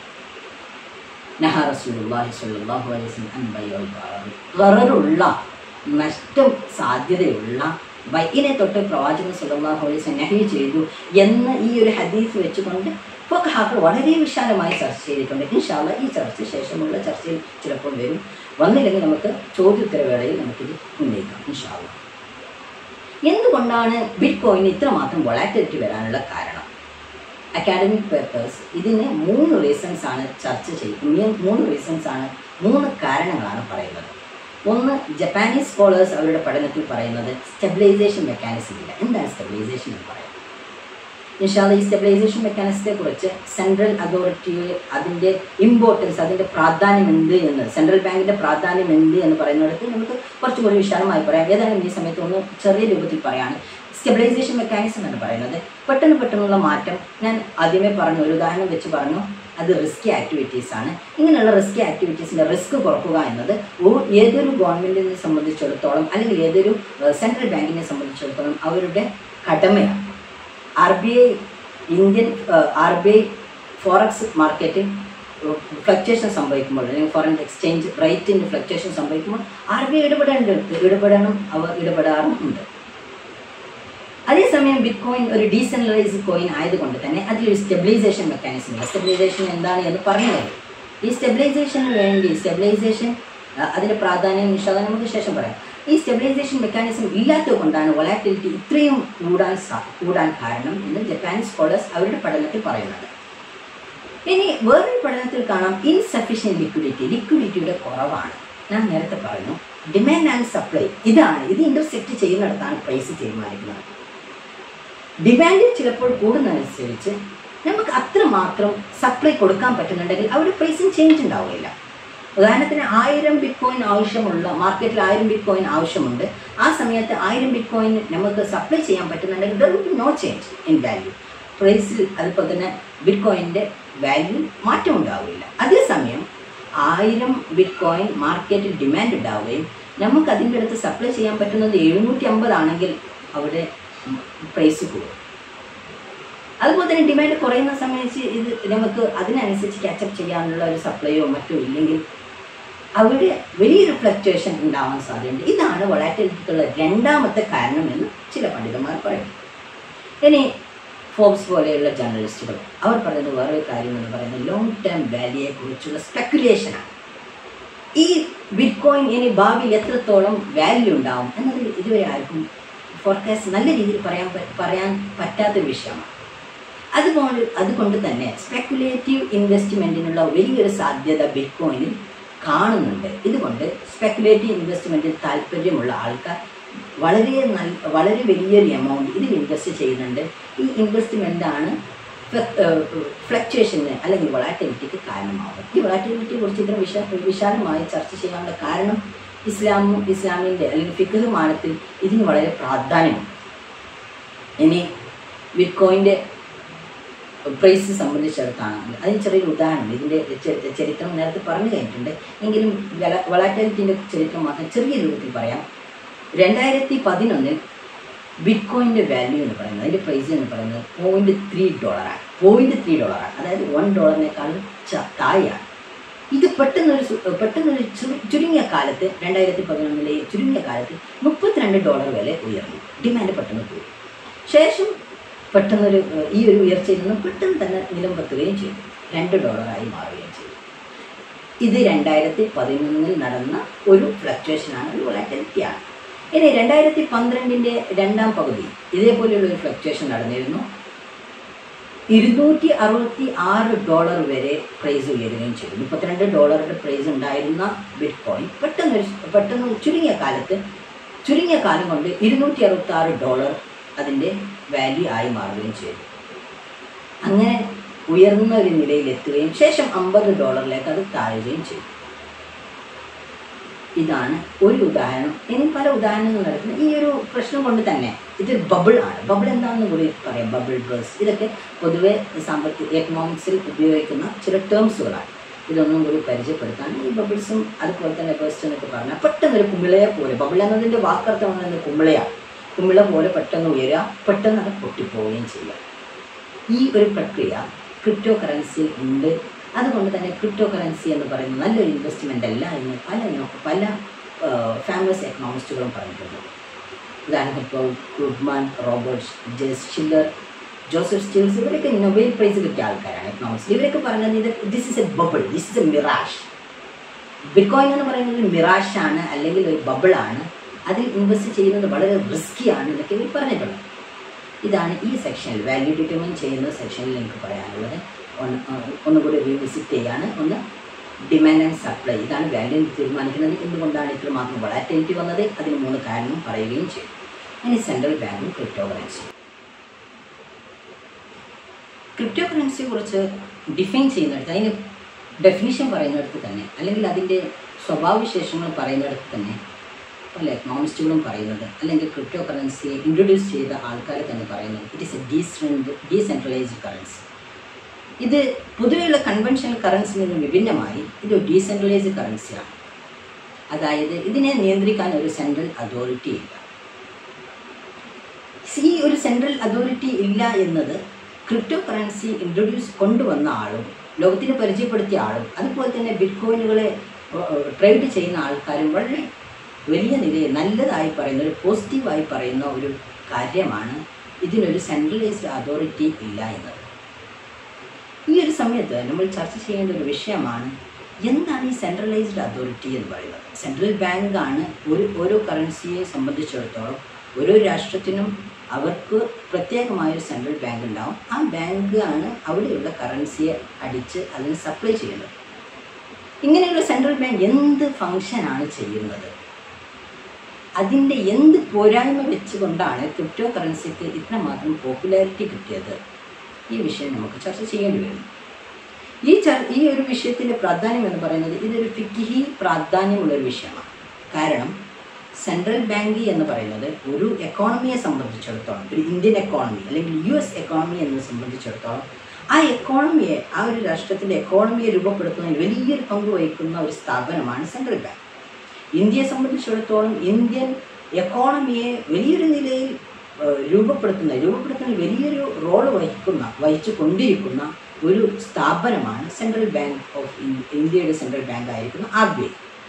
A: നഹ റസൂലുള്ളാഹി സ്വല്ലല്ലാഹു അലൈഹി വസല്ലം അൻ ബൈഉൽ ഖറർ. ഖററുള്ള നഷ്ടം സാധ്യതയുള്ള ബൈക്കിനെ തൊട്ട് പ്രവാചകൻ സ്വല്ലല്ലാഹു അലൈഹി വസല്ലം നഹി ചെയ്തു എന്ന് ഈ ഒരു ഹദീസ് വെച്ചുകൊണ്ട് ഫഖഹാക്കൾ വളരെ വിശാലമായി ചർച്ച ചെയ്തിട്ടുണ്ട് ഇൻഷാല്ല ഈ ചർച്ച ശേഷമുള്ള ചർച്ചയിൽ ചിലപ്പോൾ വരും വന്നില്ലെങ്കിൽ നമുക്ക് ചോദ്യോത്തരവേളയിൽ നമുക്കിത് ഉന്നയിക്കാം ഇൻഷാല്ല എന്തുകൊണ്ടാണ് ബിറ്റ് കോയിന് ഇത്രമാത്രം വൊളാറ്റിലിറ്റി വരാനുള്ള കാരണം അക്കാഡമിക് പേപ്പേഴ്സ് ഇതിന് മൂന്ന് റീസൺസ് ആണ് ചർച്ച ചെയ്യുന്നത് മൂന്ന് റീസൺസ് ആണ് മൂന്ന് കാരണങ്ങളാണ് പറയുന്നത് ഒന്ന് ജപ്പാനീസ് സ്കോളേഴ്സ് അവരുടെ പഠനത്തിൽ പറയുന്നത് സ്റ്റെബിലൈസേഷൻ മെക്കാനിസം ഇല്ല എന്താണ് സ്റ്റെബിലൈസേഷൻ എന്ന് പറയുന്നത് ഇൻഷാല്ല ഈ സ്റ്റെബിലൈസേഷൻ മെക്കാനിസത്തെ കുറിച്ച് സെൻട്രൽ അതോറിറ്റിയെ അതിൻ്റെ ഇമ്പോർട്ടൻസ് അതിൻ്റെ പ്രാധാന്യം എന്ത് എന്ന് സെൻട്രൽ ബാങ്കിൻ്റെ പ്രാധാന്യം എന്ത് എന്ന് പറയുന്നിടത്ത് നമുക്ക് കുറച്ചുകൂടി വിശാലമായി പറയാം ഏതായാലും ഈ സമയത്ത് ഒന്ന് ചെറിയ രൂപത്തിൽ പറയാണ് സ്റ്റെബിലൈസേഷൻ മെക്കാനിസം എന്ന് പറയുന്നത് പെട്ടെന്ന് പെട്ടെന്നുള്ള മാറ്റം ഞാൻ ആദ്യമേ പറഞ്ഞു ഒരു ഉദാഹരണം വെച്ച് പറഞ്ഞു അത് റിസ്കി ആക്ടിവിറ്റീസ് ആണ് ഇങ്ങനെയുള്ള റിസ്കി ആക്ടിവിറ്റീസിൻ്റെ റിസ്ക് കുറക്കുക എന്നത് ഓ- ഏതൊരു ഗവൺമെൻറ്റിനെ സംബന്ധിച്ചിടത്തോളം അല്ലെങ്കിൽ ഏതൊരു ഏഹ്, സെൻട്രൽ ബാങ്കിനെ സംബന്ധിച്ചിടത്തോളം അവരുടെ കടമയാണ് R B I Indian R B I forex മാർക്കറ്റിൽ ഫ്ലക്ച്വേഷൻ സംഭവിക്കുമ്പോൾ അല്ലെങ്കിൽ ഫോറിൻ എക്സ്ചേഞ്ച് റേറ്റിൻ്റെ ഫ്ലക്ച്വേഷൻ സംഭവിക്കുമ്പോൾ ആർ ബി ഐ ഇടപെടേണ്ടടുത്ത് ഇടപെടണം അവർ ഇടപെടാറും ഉണ്ട് അതേസമയം ബിറ്റ് കോയിൻ ഒരു ഡീസെൻട്രലൈസ്ഡ് കോയിൻ ആയതുകൊണ്ട് തന്നെ അതിലൊരു സ്റ്റെബിലൈസേഷൻ മെക്കാനിസം ഇല്ല സ്റ്റെബിലൈസേഷൻ എന്താണ് എന്ന് പറഞ്ഞു തരും ഈ സ്റ്റെബിലൈസേഷന് വേണ്ടി സ്റ്റെബിലൈസേഷൻ അതിൻ്റെ പ്രാധാന്യം നിഷാദം നമുക്ക് ശേഷം പറയാം ഈ സ്റ്റെബിലൈസേഷൻ മെക്കാനിസം ഇല്ലാത്തത് കൊണ്ടാണ് വൊളാറ്റിലിറ്റി ഇത്രയും കൂടാൻ സാ- കൂടാൻ കാരണം എന്ന് ജപ്പാനീസ് സ്കോളേഴ്സ് അവരുടെ പഠനത്തിൽ പറയുന്നത് ഇനി വേറൊരു പഠനത്തിൽ കാണാം ഇൻസഫിഷ്യൻറ്റ് ലിക്വിഡിറ്റി ലിക്വിഡിറ്റിയുടെ കുറവാണ് ഞാൻ നേരത്തെ പറഞ്ഞു ഡിമാൻഡ് ആൻഡ് സപ്ലൈ ഇതാണ് ഇത് ഇന്റർസെക്റ്റ് ചെയ്യുന്നിടത്താണ് പ്രൈസ് തീരുമാനിക്കുന്നത് ഡിമാൻഡ് ചിലപ്പോൾ കൂടുന്നതനുസരിച്ച് നമുക്ക് അത്രമാത്രം സപ്ലൈ കൊടുക്കാൻ പറ്റുന്നുണ്ടെങ്കിൽ അവിടെ പ്രൈസിങ് ചേഞ്ച് ഉണ്ടാവുകയില്ല ഉദാഹരണത്തിന് ആയിരം ബിറ്റ് കോയിൻ ആവശ്യമുള്ള മാർക്കറ്റിൽ ആയിരം ബിറ്റ് കോയിൻ ആവശ്യമുണ്ട് ആ സമയത്ത് ആയിരം ബിറ്റ് കോയിൻ നമുക്ക് സപ്ലൈ ചെയ്യാൻ പറ്റുന്നുണ്ടെങ്കിൽ there will no change in value പ്രൈസിൽ അതുപോലെ തന്നെ ബിറ്റ് കോയിൻ്റെ വാല്യൂ മാറ്റം ഉണ്ടാവുകയില്ല അതേസമയം ആയിരം ബിറ്റ് കോയിൻ മാർക്കറ്റിൽ ഡിമാൻഡ് ഉണ്ടാവുകയും നമുക്ക് അതിൻ്റെ അടുത്ത് സപ്ലൈ ചെയ്യാൻ പറ്റുന്നത് എഴുന്നൂറ്റി അമ്പതാണെങ്കിൽ അവിടെ പ്രൈസ് കൂടും അതുപോലെ തന്നെ ഡിമാൻഡ് കുറയുന്ന സമയത്ത് ഇത് നമുക്ക് അതിനനുസരിച്ച് ക്യാച്ചപ്പ് ചെയ്യാനുള്ള ഒരു സപ്ലൈയോ മറ്റോ ഇല്ലെങ്കിൽ അവിടെ വലിയൊരു ഫ്ലക്ച്വേഷൻ ഉണ്ടാവാൻ സാധ്യതയുണ്ട് ഇതാണ് വൊളാറ്റിലിറ്റിക്കുള്ള രണ്ടാമത്തെ കാരണം എന്ന് ചില പണ്ഡിതന്മാർ പറയും ഇനി ഫോബ്സ് പോലെയുള്ള ജേർണലിസ്റ്റുകൾ അവർ പറയുന്നത് വേറൊരു കാര്യം എന്ന് പറയുന്നത് ലോങ് ടേം വാല്യൂയെ കുറിച്ചുള്ള സ്പെക്കുലേഷനാണ് ഈ ബിറ്റ് കോയിൻ ഇനി ഭാവിയിൽ എത്രത്തോളം വാല്യൂ ഉണ്ടാവും എന്നത് ഇതുവരെ ആർക്കും ഫോർകാസ്റ്റ് നല്ല രീതിയിൽ പറയാൻ പ- പറയാൻ പറ്റാത്തൊരു വിഷയമാണ് അതുകൊണ്ട് അതുകൊണ്ട് തന്നെ സ്പെക്കുലേറ്റീവ് ഇൻവെസ്റ്റ്മെൻറ്റിനുള്ള വലിയൊരു സാധ്യത ബിറ്റ് കോയിനിൽ കാണുന്നുണ്ട് ഇതുകൊണ്ട് സ്പെക്കുലേറ്റീവ് ഇൻവെസ്റ്റ്മെൻറ്റിൽ താല്പര്യമുള്ള ആൾക്കാർ വളരെ നല്ല വളരെ വലിയൊരു എമൗണ്ട് ഇതിൽ ഇൻവെസ്റ്റ് ചെയ്യുന്നുണ്ട് ഈ ഇൻവെസ്റ്റ്മെൻ്റാണ് ഫ്ലക്ച്വേഷന് അല്ലെങ്കിൽ വൊളാറ്റിലിറ്റിക്ക് കാരണമാകും ഈ വൊളാറ്റിലിറ്റിയെ കുറിച്ച് ഇത്ര വിശ വിശാലമായി ചർച്ച ചെയ്യാനുള്ള കാരണം ഇസ്ലാമും ഇസ്ലാമിൻ്റെ അല്ലെങ്കിൽ ഫിഖ് മാനത്തിൽ ഇതിന് വളരെ പ്രാധാന്യമുണ്ട് ഇനി ബിറ്റ്കോയിൻ്റെ പ്രൈസ് സംബന്ധിച്ചിടത്താണെങ്കിൽ അതിന് ചെറിയൊരു ഉദാഹരണം ഇതിൻ്റെ ചെ- ചരിത്രം നേരത്തെ പറഞ്ഞു കഴിഞ്ഞിട്ടുണ്ട് എങ്കിലും വളാറ്റിലിറ്റിൻ്റെ ചരിത്രം മാത്രം ചെറിയ രൂപത്തിൽ പറയാം രണ്ടായിരത്തി പതിനൊന്നിൽ ബിറ്റ്കോയിൻ്റെ വാല്യൂ എന്ന് പറയുന്നത് അതിൻ്റെ പ്രൈസ് എന്ന് പറയുന്നത് പോയിൻറ്റ് ത്രീ ഡോളറാണ് പോയിൻറ്റ് ത്രീ ഡോളറാണ് അതായത് വൺ ഡോളറിനേക്കാളും ച- താഴെയാണ് ഇത് പെട്ടെന്നൊരു സു- പെട്ടെന്നൊരു ചു- ചുരുങ്ങിയ കാലത്ത് രണ്ടായിരത്തി പതിനൊന്നിലെ ചുരുങ്ങിയ കാലത്ത് മുപ്പത്തിരണ്ട് ഡോളർ വരെ ഉയർന്നു ഡിമാൻഡ് പെട്ടെന്ന് കൂടി ശേഷം പെട്ടെന്നൊരു ഏഹ്, ഈ ഒരു ഉയർച്ചയിൽ നിന്നും പെട്ടെന്ന് തന്നെ നിലംപെത്തുകയും ചെയ്തു രണ്ട് ഡോളറായി മാറുകയും ചെയ്തു ഇത് രണ്ടായിരത്തി പതിനൊന്നിൽ നടന്ന ഒരു ഫ്ലക്ച്വേഷനാണ് ഒരു വൊളാറ്റിലിറ്റിയാണ് ഇനി രണ്ടായിരത്തി പന്ത്രണ്ടിൻ്റെ രണ്ടാം പകുതി ഇതേപോലെയുള്ള ഒരു ഫ്ലക്ച്വേഷൻ നടന്നിരുന്നു ഇരുന്നൂറ്റി അറുപത്തി ആറ് ഡോളർ വരെ പ്രൈസ് ഉയരുകയും ചെയ്തു മുപ്പത്തിരണ്ട് ഡോളറുടെ പ്രൈസ് ഉണ്ടായിരുന്ന ബിറ്റ് കോയിൻ പെട്ടെന്ന് ഒരു- പെട്ടെന്ന് ചുരുങ്ങിയ കാലത്ത് ചുരുങ്ങിയ കാലം കൊണ്ട് ഇരുന്നൂറ്റി അറുപത്തി ആറ് ഡോളർ അതിൻ്റെ വാല്യൂ ആയി മാറുകയും ചെയ്തു അങ്ങനെ ഉയർന്ന ഒരു നിലയിലെത്തുകയും ശേഷം അമ്പത് ഡോളറിലേക്ക് അത് താഴുകയും ചെയ്തു ഇതാണ് ഒരു ഉദാഹരണം ഇനി പല ഉദാഹരണങ്ങൾ നടക്കുന്നത് ഈ ഒരു പ്രശ്നം കൊണ്ട് തന്നെ ഇത് ബബിൾ ആണ് ബബിൾ എന്താണെന്ന് കൂടി പറയാം ബബിൾ ബേഴ്സ് ഇതൊക്കെ പൊതുവെ സാമ്പത്തിക എക്കണോമിക്സിൽ ഉപയോഗിക്കുന്ന ചില ടേംസുകളാണ് ഇതൊന്നും കൂടി പരിചയപ്പെടുത്താൻ ഈ ബബിൾസും അതുപോലെ തന്നെ ബേഴ്സ് എന്നൊക്കെ പറഞ്ഞാൽ പെട്ടെന്ന് ഒരു കുമിളയെ പോലെ ബബിൾ എന്നതിൻ്റെ വാക്കർത്ഥം എന്നത് കുമിളയാണ് കുമിള പോലെ പെട്ടെന്ന് ഉയരുക പെട്ടെന്ന് അത് പൊട്ടിപ്പോവുകയും ചെയ്യുക ഈ ഒരു പ്രക്രിയ ക്രിപ്റ്റോ കറൻസിയിൽ ഉണ്ട് അതുകൊണ്ട് തന്നെ ക്രിപ്റ്റോ കറൻസി എന്ന് പറയുന്നത് നല്ലൊരു ഇൻവെസ്റ്റ്മെൻ്റ് അല്ല എന്ന് പല നോ- പല ഫേമസ് എക്കണോമിസ്റ്റുകളും പറഞ്ഞിട്ടുണ്ട് ഉദാഹരണത്തിന് ഇപ്പോൾ Krugman Robert J Shiller Joseph Stiglitz ഇവരൊക്കെ നൊബേൽ പ്രൈസ് കിട്ടിയ ആൾക്കാരാണ് എക്കണോമിക്സ് ഇവരൊക്കെ പറഞ്ഞത് ഇത് this is a bubble this is a mirage bitcoin എന്ന് പറയുന്നത് ഒരു മിറാഷ് ആണ് അല്ലെങ്കിൽ ഒരു ബബിൾ ആണ് അതിൽ ഇൻവെസ്റ്റ് ചെയ്യുന്നത് വളരെ റിസ്ക്കിയാണ് എന്നൊക്കെ ഇവർ പറഞ്ഞിട്ടുണ്ട് ഇതാണ് ഈ സെക്ഷനിൽ വാല്യൂ ഡിറ്റർമിൻ ചെയ്യുന്ന സെക്ഷനിൽ എനിക്ക് പറയാനുള്ളത് ഒന്ന് ആ, ഒന്നുകൂടി റീവിസിറ്റ് ചെയ്യാണ് ഒന്ന് ഡിമാൻഡ് ആൻഡ് സപ്ലൈ ഇതാണ് വാല്യൂ തീരുമാനിക്കുന്നത് എന്തുകൊണ്ടാണ് ഇത്ര മാത്രം വളാറ്റിലിറ്റി വന്നത് അതിന് മൂന്ന് കാരണം പറയുകയും ചെയ്തു ഇനി സെൻട്രൽ ബാങ്കും ക്രിപ്റ്റോ കറൻസി ക്രിപ്റ്റോ കറൻസിയെ കുറിച്ച് ഡിഫൈൻ ചെയ്യുന്നിടത്ത് അതിന് ഡെഫിനിഷൻ പറയുന്നിടത്ത് തന്നെ അല്ലെങ്കിൽ അതിൻ്റെ സ്വഭാവവിശേഷങ്ങൾ പറയുന്നിടത്ത് തന്നെ പല എക്കണോമിസ്റ്റുകളും പറയുന്നത് അല്ലെങ്കിൽ ക്രിപ്റ്റോ കറൻസിയെ ഇൻട്രൊഡ്യൂസ് ചെയ്ത ആൾക്കാർ തന്നെ പറയുന്നത് it is a decent decentralised currency ഇത് പൊതുവെയുള്ള കൺവെൻഷണൽ കറൻസിയിൽ നിന്ന് വിഭിന്നമായി ഇത് ഡീസെൻട്രലൈസ്ഡ് കറൻസിയാണ് അതായത് ഇതിനെ നിയന്ത്രിക്കാൻ ഒരു സെൻട്രൽ അതോറിറ്റി ഇല്ല ഈ ഒരു സെൻട്രൽ അതോറിറ്റി ഇല്ല എന്നത് ക്രിപ്റ്റോ കറൻസി ഇൻട്രൊഡ്യൂസ് കൊണ്ടുവന്ന ആളും ലോകത്തിന് പരിചയപ്പെടുത്തിയ ആളും അതുപോലെ തന്നെ ബിറ്റ് കോയിനുകളെ ട്രേഡ് ചെയ്യുന്ന ആൾക്കാരും വളരെ വലിയ നിലയിൽ നല്ലതായി പറയുന്ന ഒരു പോസിറ്റീവായി പറയുന്ന ഒരു കാര്യമാണ് ഇതിനൊരു സെൻട്രലൈസ്ഡ് അതോറിറ്റി ഇല്ല എന്നത് ഈ ഒരു സമയത്ത് നമ്മൾ ചർച്ച ചെയ്യേണ്ട ഒരു വിഷയമാണ് എന്താണ് ഈ സെൻട്രലൈസ്ഡ് അതോറിറ്റി എന്ന് പറയുന്നത് സെൻട്രൽ ബാങ്കാണ് ഒരു ഓരോ കറൻസിയെ സംബന്ധിച്ചിടത്തോളം ഓരോ രാഷ്ട്രത്തിനും അവർക്ക് പ്രത്യേകമായൊരു സെൻട്രൽ ബാങ്ക് ഉണ്ടാവും ആ ബാങ്ക് ആണ് അവിടെയുള്ള കറൻസിയെ അടിച്ച് അതിന് സപ്ലൈ ചെയ്യുന്നത് ഇങ്ങനെയുള്ള സെൻട്രൽ ബാങ്ക് എന്ത് ഫങ്ഷനാണ് ചെയ്യുന്നത് അതിൻ്റെ എന്ത് പോരായ്മ വെച്ചുകൊണ്ടാണ് ക്രിപ്റ്റോ കറൻസിക്ക് ഇത്രമാത്രം പോപ്പുലാരിറ്റി കിട്ടിയത് ഈ വിഷയം നമുക്ക് ചർച്ച ചെയ്യേണ്ടി വരും ഈ ചർ ഈ ഒരു വിഷയത്തിൻ്റെ പ്രാധാന്യം എന്ന് പറയുന്നത് ഇതൊരു ഫിക്കിഹി പ്രാധാന്യമുള്ള ഒരു വിഷയമാണ് കാരണം സെൻട്രൽ ബാങ്ക് എന്ന് പറയുന്നത് ഒരു എക്കോണമിയെ സംബന്ധിച്ചിടത്തോളം ഒരു ഇന്ത്യൻ എക്കോണമി അല്ലെങ്കിൽ യു എസ് എക്കോണമി എന്നെ സംബന്ധിച്ചിടത്തോളം ആ എക്കോണമിയെ ആ ഒരു രാഷ്ട്രത്തിൻ്റെ എക്കോണമിയെ രൂപപ്പെടുത്തുന്നതിൽ വലിയൊരു പങ്ക് വഹിക്കുന്ന ഒരു സ്ഥാപനമാണ് സെൻട്രൽ ബാങ്ക് ഇന്ത്യയെ സംബന്ധിച്ചിടത്തോളം ഇന്ത്യൻ എക്കോണമിയെ വലിയൊരു നിലയിൽ ഏഹ്, രൂപപ്പെടുത്തുന്ന രൂപപ്പെടുത്തുന്ന വലിയൊരു റോൾ വഹിക്കുന്ന വഹിച്ചു കൊണ്ടിരിക്കുന്ന ഒരു സ്ഥാപനമാണ് സെൻട്രൽ ബാങ്ക് ഓഫ് ഇൻ- ഇന്ത്യയുടെ സെൻട്രൽ ബാങ്ക് ആയിരിക്കുന്ന ആർ ബി ഐ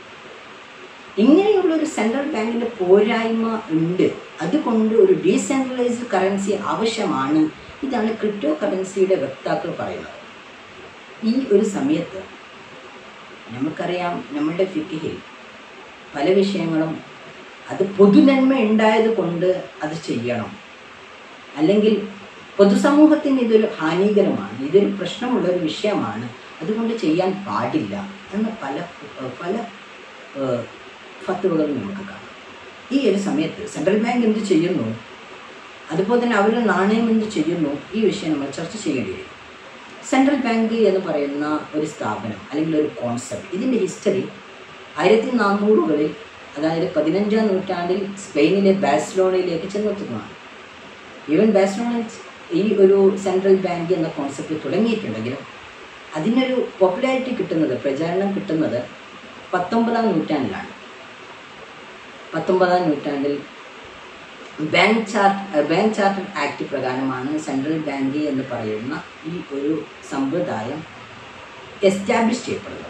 A: ഇങ്ങനെയുള്ള ഒരു സെൻട്രൽ ബാങ്കിന്റെ പോരായ്മ ഉണ്ട് അതുകൊണ്ട് ഒരു ഡീസെൻട്രലൈസ്ഡ് കറൻസി ആവശ്യമാണ് ഇതാണ് ക്രിപ്റ്റോ കറൻസിയുടെ വക്താക്കൾ പറയുന്നത് ഈ ഒരു സമയത്ത് നമുക്കറിയാം നമ്മളുടെ ഫിക്കിഹിൽ പല വിഷയങ്ങളും അത് പൊതുനന്മ ഉണ്ടായത് കൊണ്ട് അത് ചെയ്യണം അല്ലെങ്കിൽ പൊതുസമൂഹത്തിന് ഇതൊരു ഹാനികരമാണ് ഇതൊരു പ്രശ്നമുള്ള ഒരു വിഷയമാണ് അതുകൊണ്ട് ചെയ്യാൻ പാടില്ല എന്ന പല പല ഏഹ്, ഫത്തുവകളും നമുക്ക് കാണാം ഈ ഒരു സമയത്ത് സെൻട്രൽ ബാങ്ക് എന്ത് ചെയ്യുന്നു അതുപോലെ തന്നെ അവരുടെ നാണയം എന്ത് ചെയ്യുന്നു ഈ വിഷയം നമ്മൾ ചർച്ച ചെയ്യേണ്ടി വരും സെൻട്രൽ ബാങ്ക് എന്ന് പറയുന്ന ഒരു സ്ഥാപനം അല്ലെങ്കിൽ ഒരു കോൺസെപ്റ്റ് ഇതിൻ്റെ ഹിസ്റ്ററി ആയിരത്തി നാനൂറുകളിൽ അതായത് പതിനഞ്ചാം നൂറ്റാണ്ടിൽ സ്പെയിനിലെ ബാഴ്സലോണയിലേക്ക് ചെന്നെത്തുന്നതാണ് ഈവൻ ബാഴ്സലോണ ഈ ഒരു സെൻട്രൽ ബാങ്ക് എന്ന കോൺസെപ്റ്റ് തുടങ്ങിയിട്ടുണ്ടെങ്കിലും അതിനൊരു പോപ്പുലാരിറ്റി കിട്ടുന്നത് പ്രചാരണം കിട്ടുന്നത് പത്തൊമ്പതാം നൂറ്റാണ്ടിലാണ് പത്തൊമ്പതാം നൂറ്റാണ്ടിൽ bank chart bank charter act പ്രകാരമാണ് സെൻട്രൽ ബാങ്ക് എന്ന് പറയുന്ന ഈ ഒരു സമ്പ്രദായം എസ്റ്റാബ്ലിഷ് ചെയ്യപ്പെടുന്നത്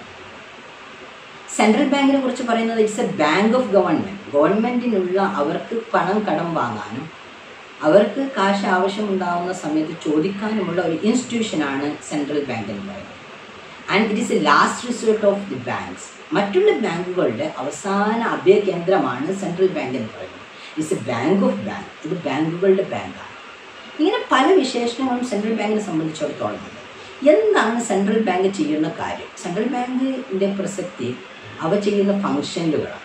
A: സെൻട്രൽ ബാങ്കിനെ കുറിച്ച് പറയുന്നത് it's a bank of government ഗവൺമെൻറ്റിനുള്ള അവർക്ക് പണം കടം വാങ്ങാനും അവർക്ക് കാശ് ആവശ്യമുണ്ടാകുന്ന സമയത്ത് ചോദിക്കാനുമുള്ള ഒരു ഇൻസ്റ്റിറ്റ്യൂഷനാണ് സെൻട്രൽ ബാങ്ക് എന്ന് പറയുന്നത് and it is a last resort of the banks മറ്റുള്ള ബാങ്കുകളുടെ അവസാന അഭയകേന്ദ്രമാണ് സെൻട്രൽ ബാങ്ക് എന്ന് പറയുന്നത് it's a bank of bank ഇത് ബാങ്കുകളുടെ ബാങ്കാണ് ഇങ്ങനെ പല വിശേഷണങ്ങളും സെൻട്രൽ ബാങ്കിനെ സംബന്ധിച്ചിടത്തോളം ഉണ്ട് എന്താണ് സെൻട്രൽ ബാങ്ക് ചെയ്യുന്ന കാര്യം സെൻട്രൽ ബാങ്കിൻ്റെ പ്രസക്തി അവ ചെയ്യുന്ന ഫങ്ഷനുകളാണ്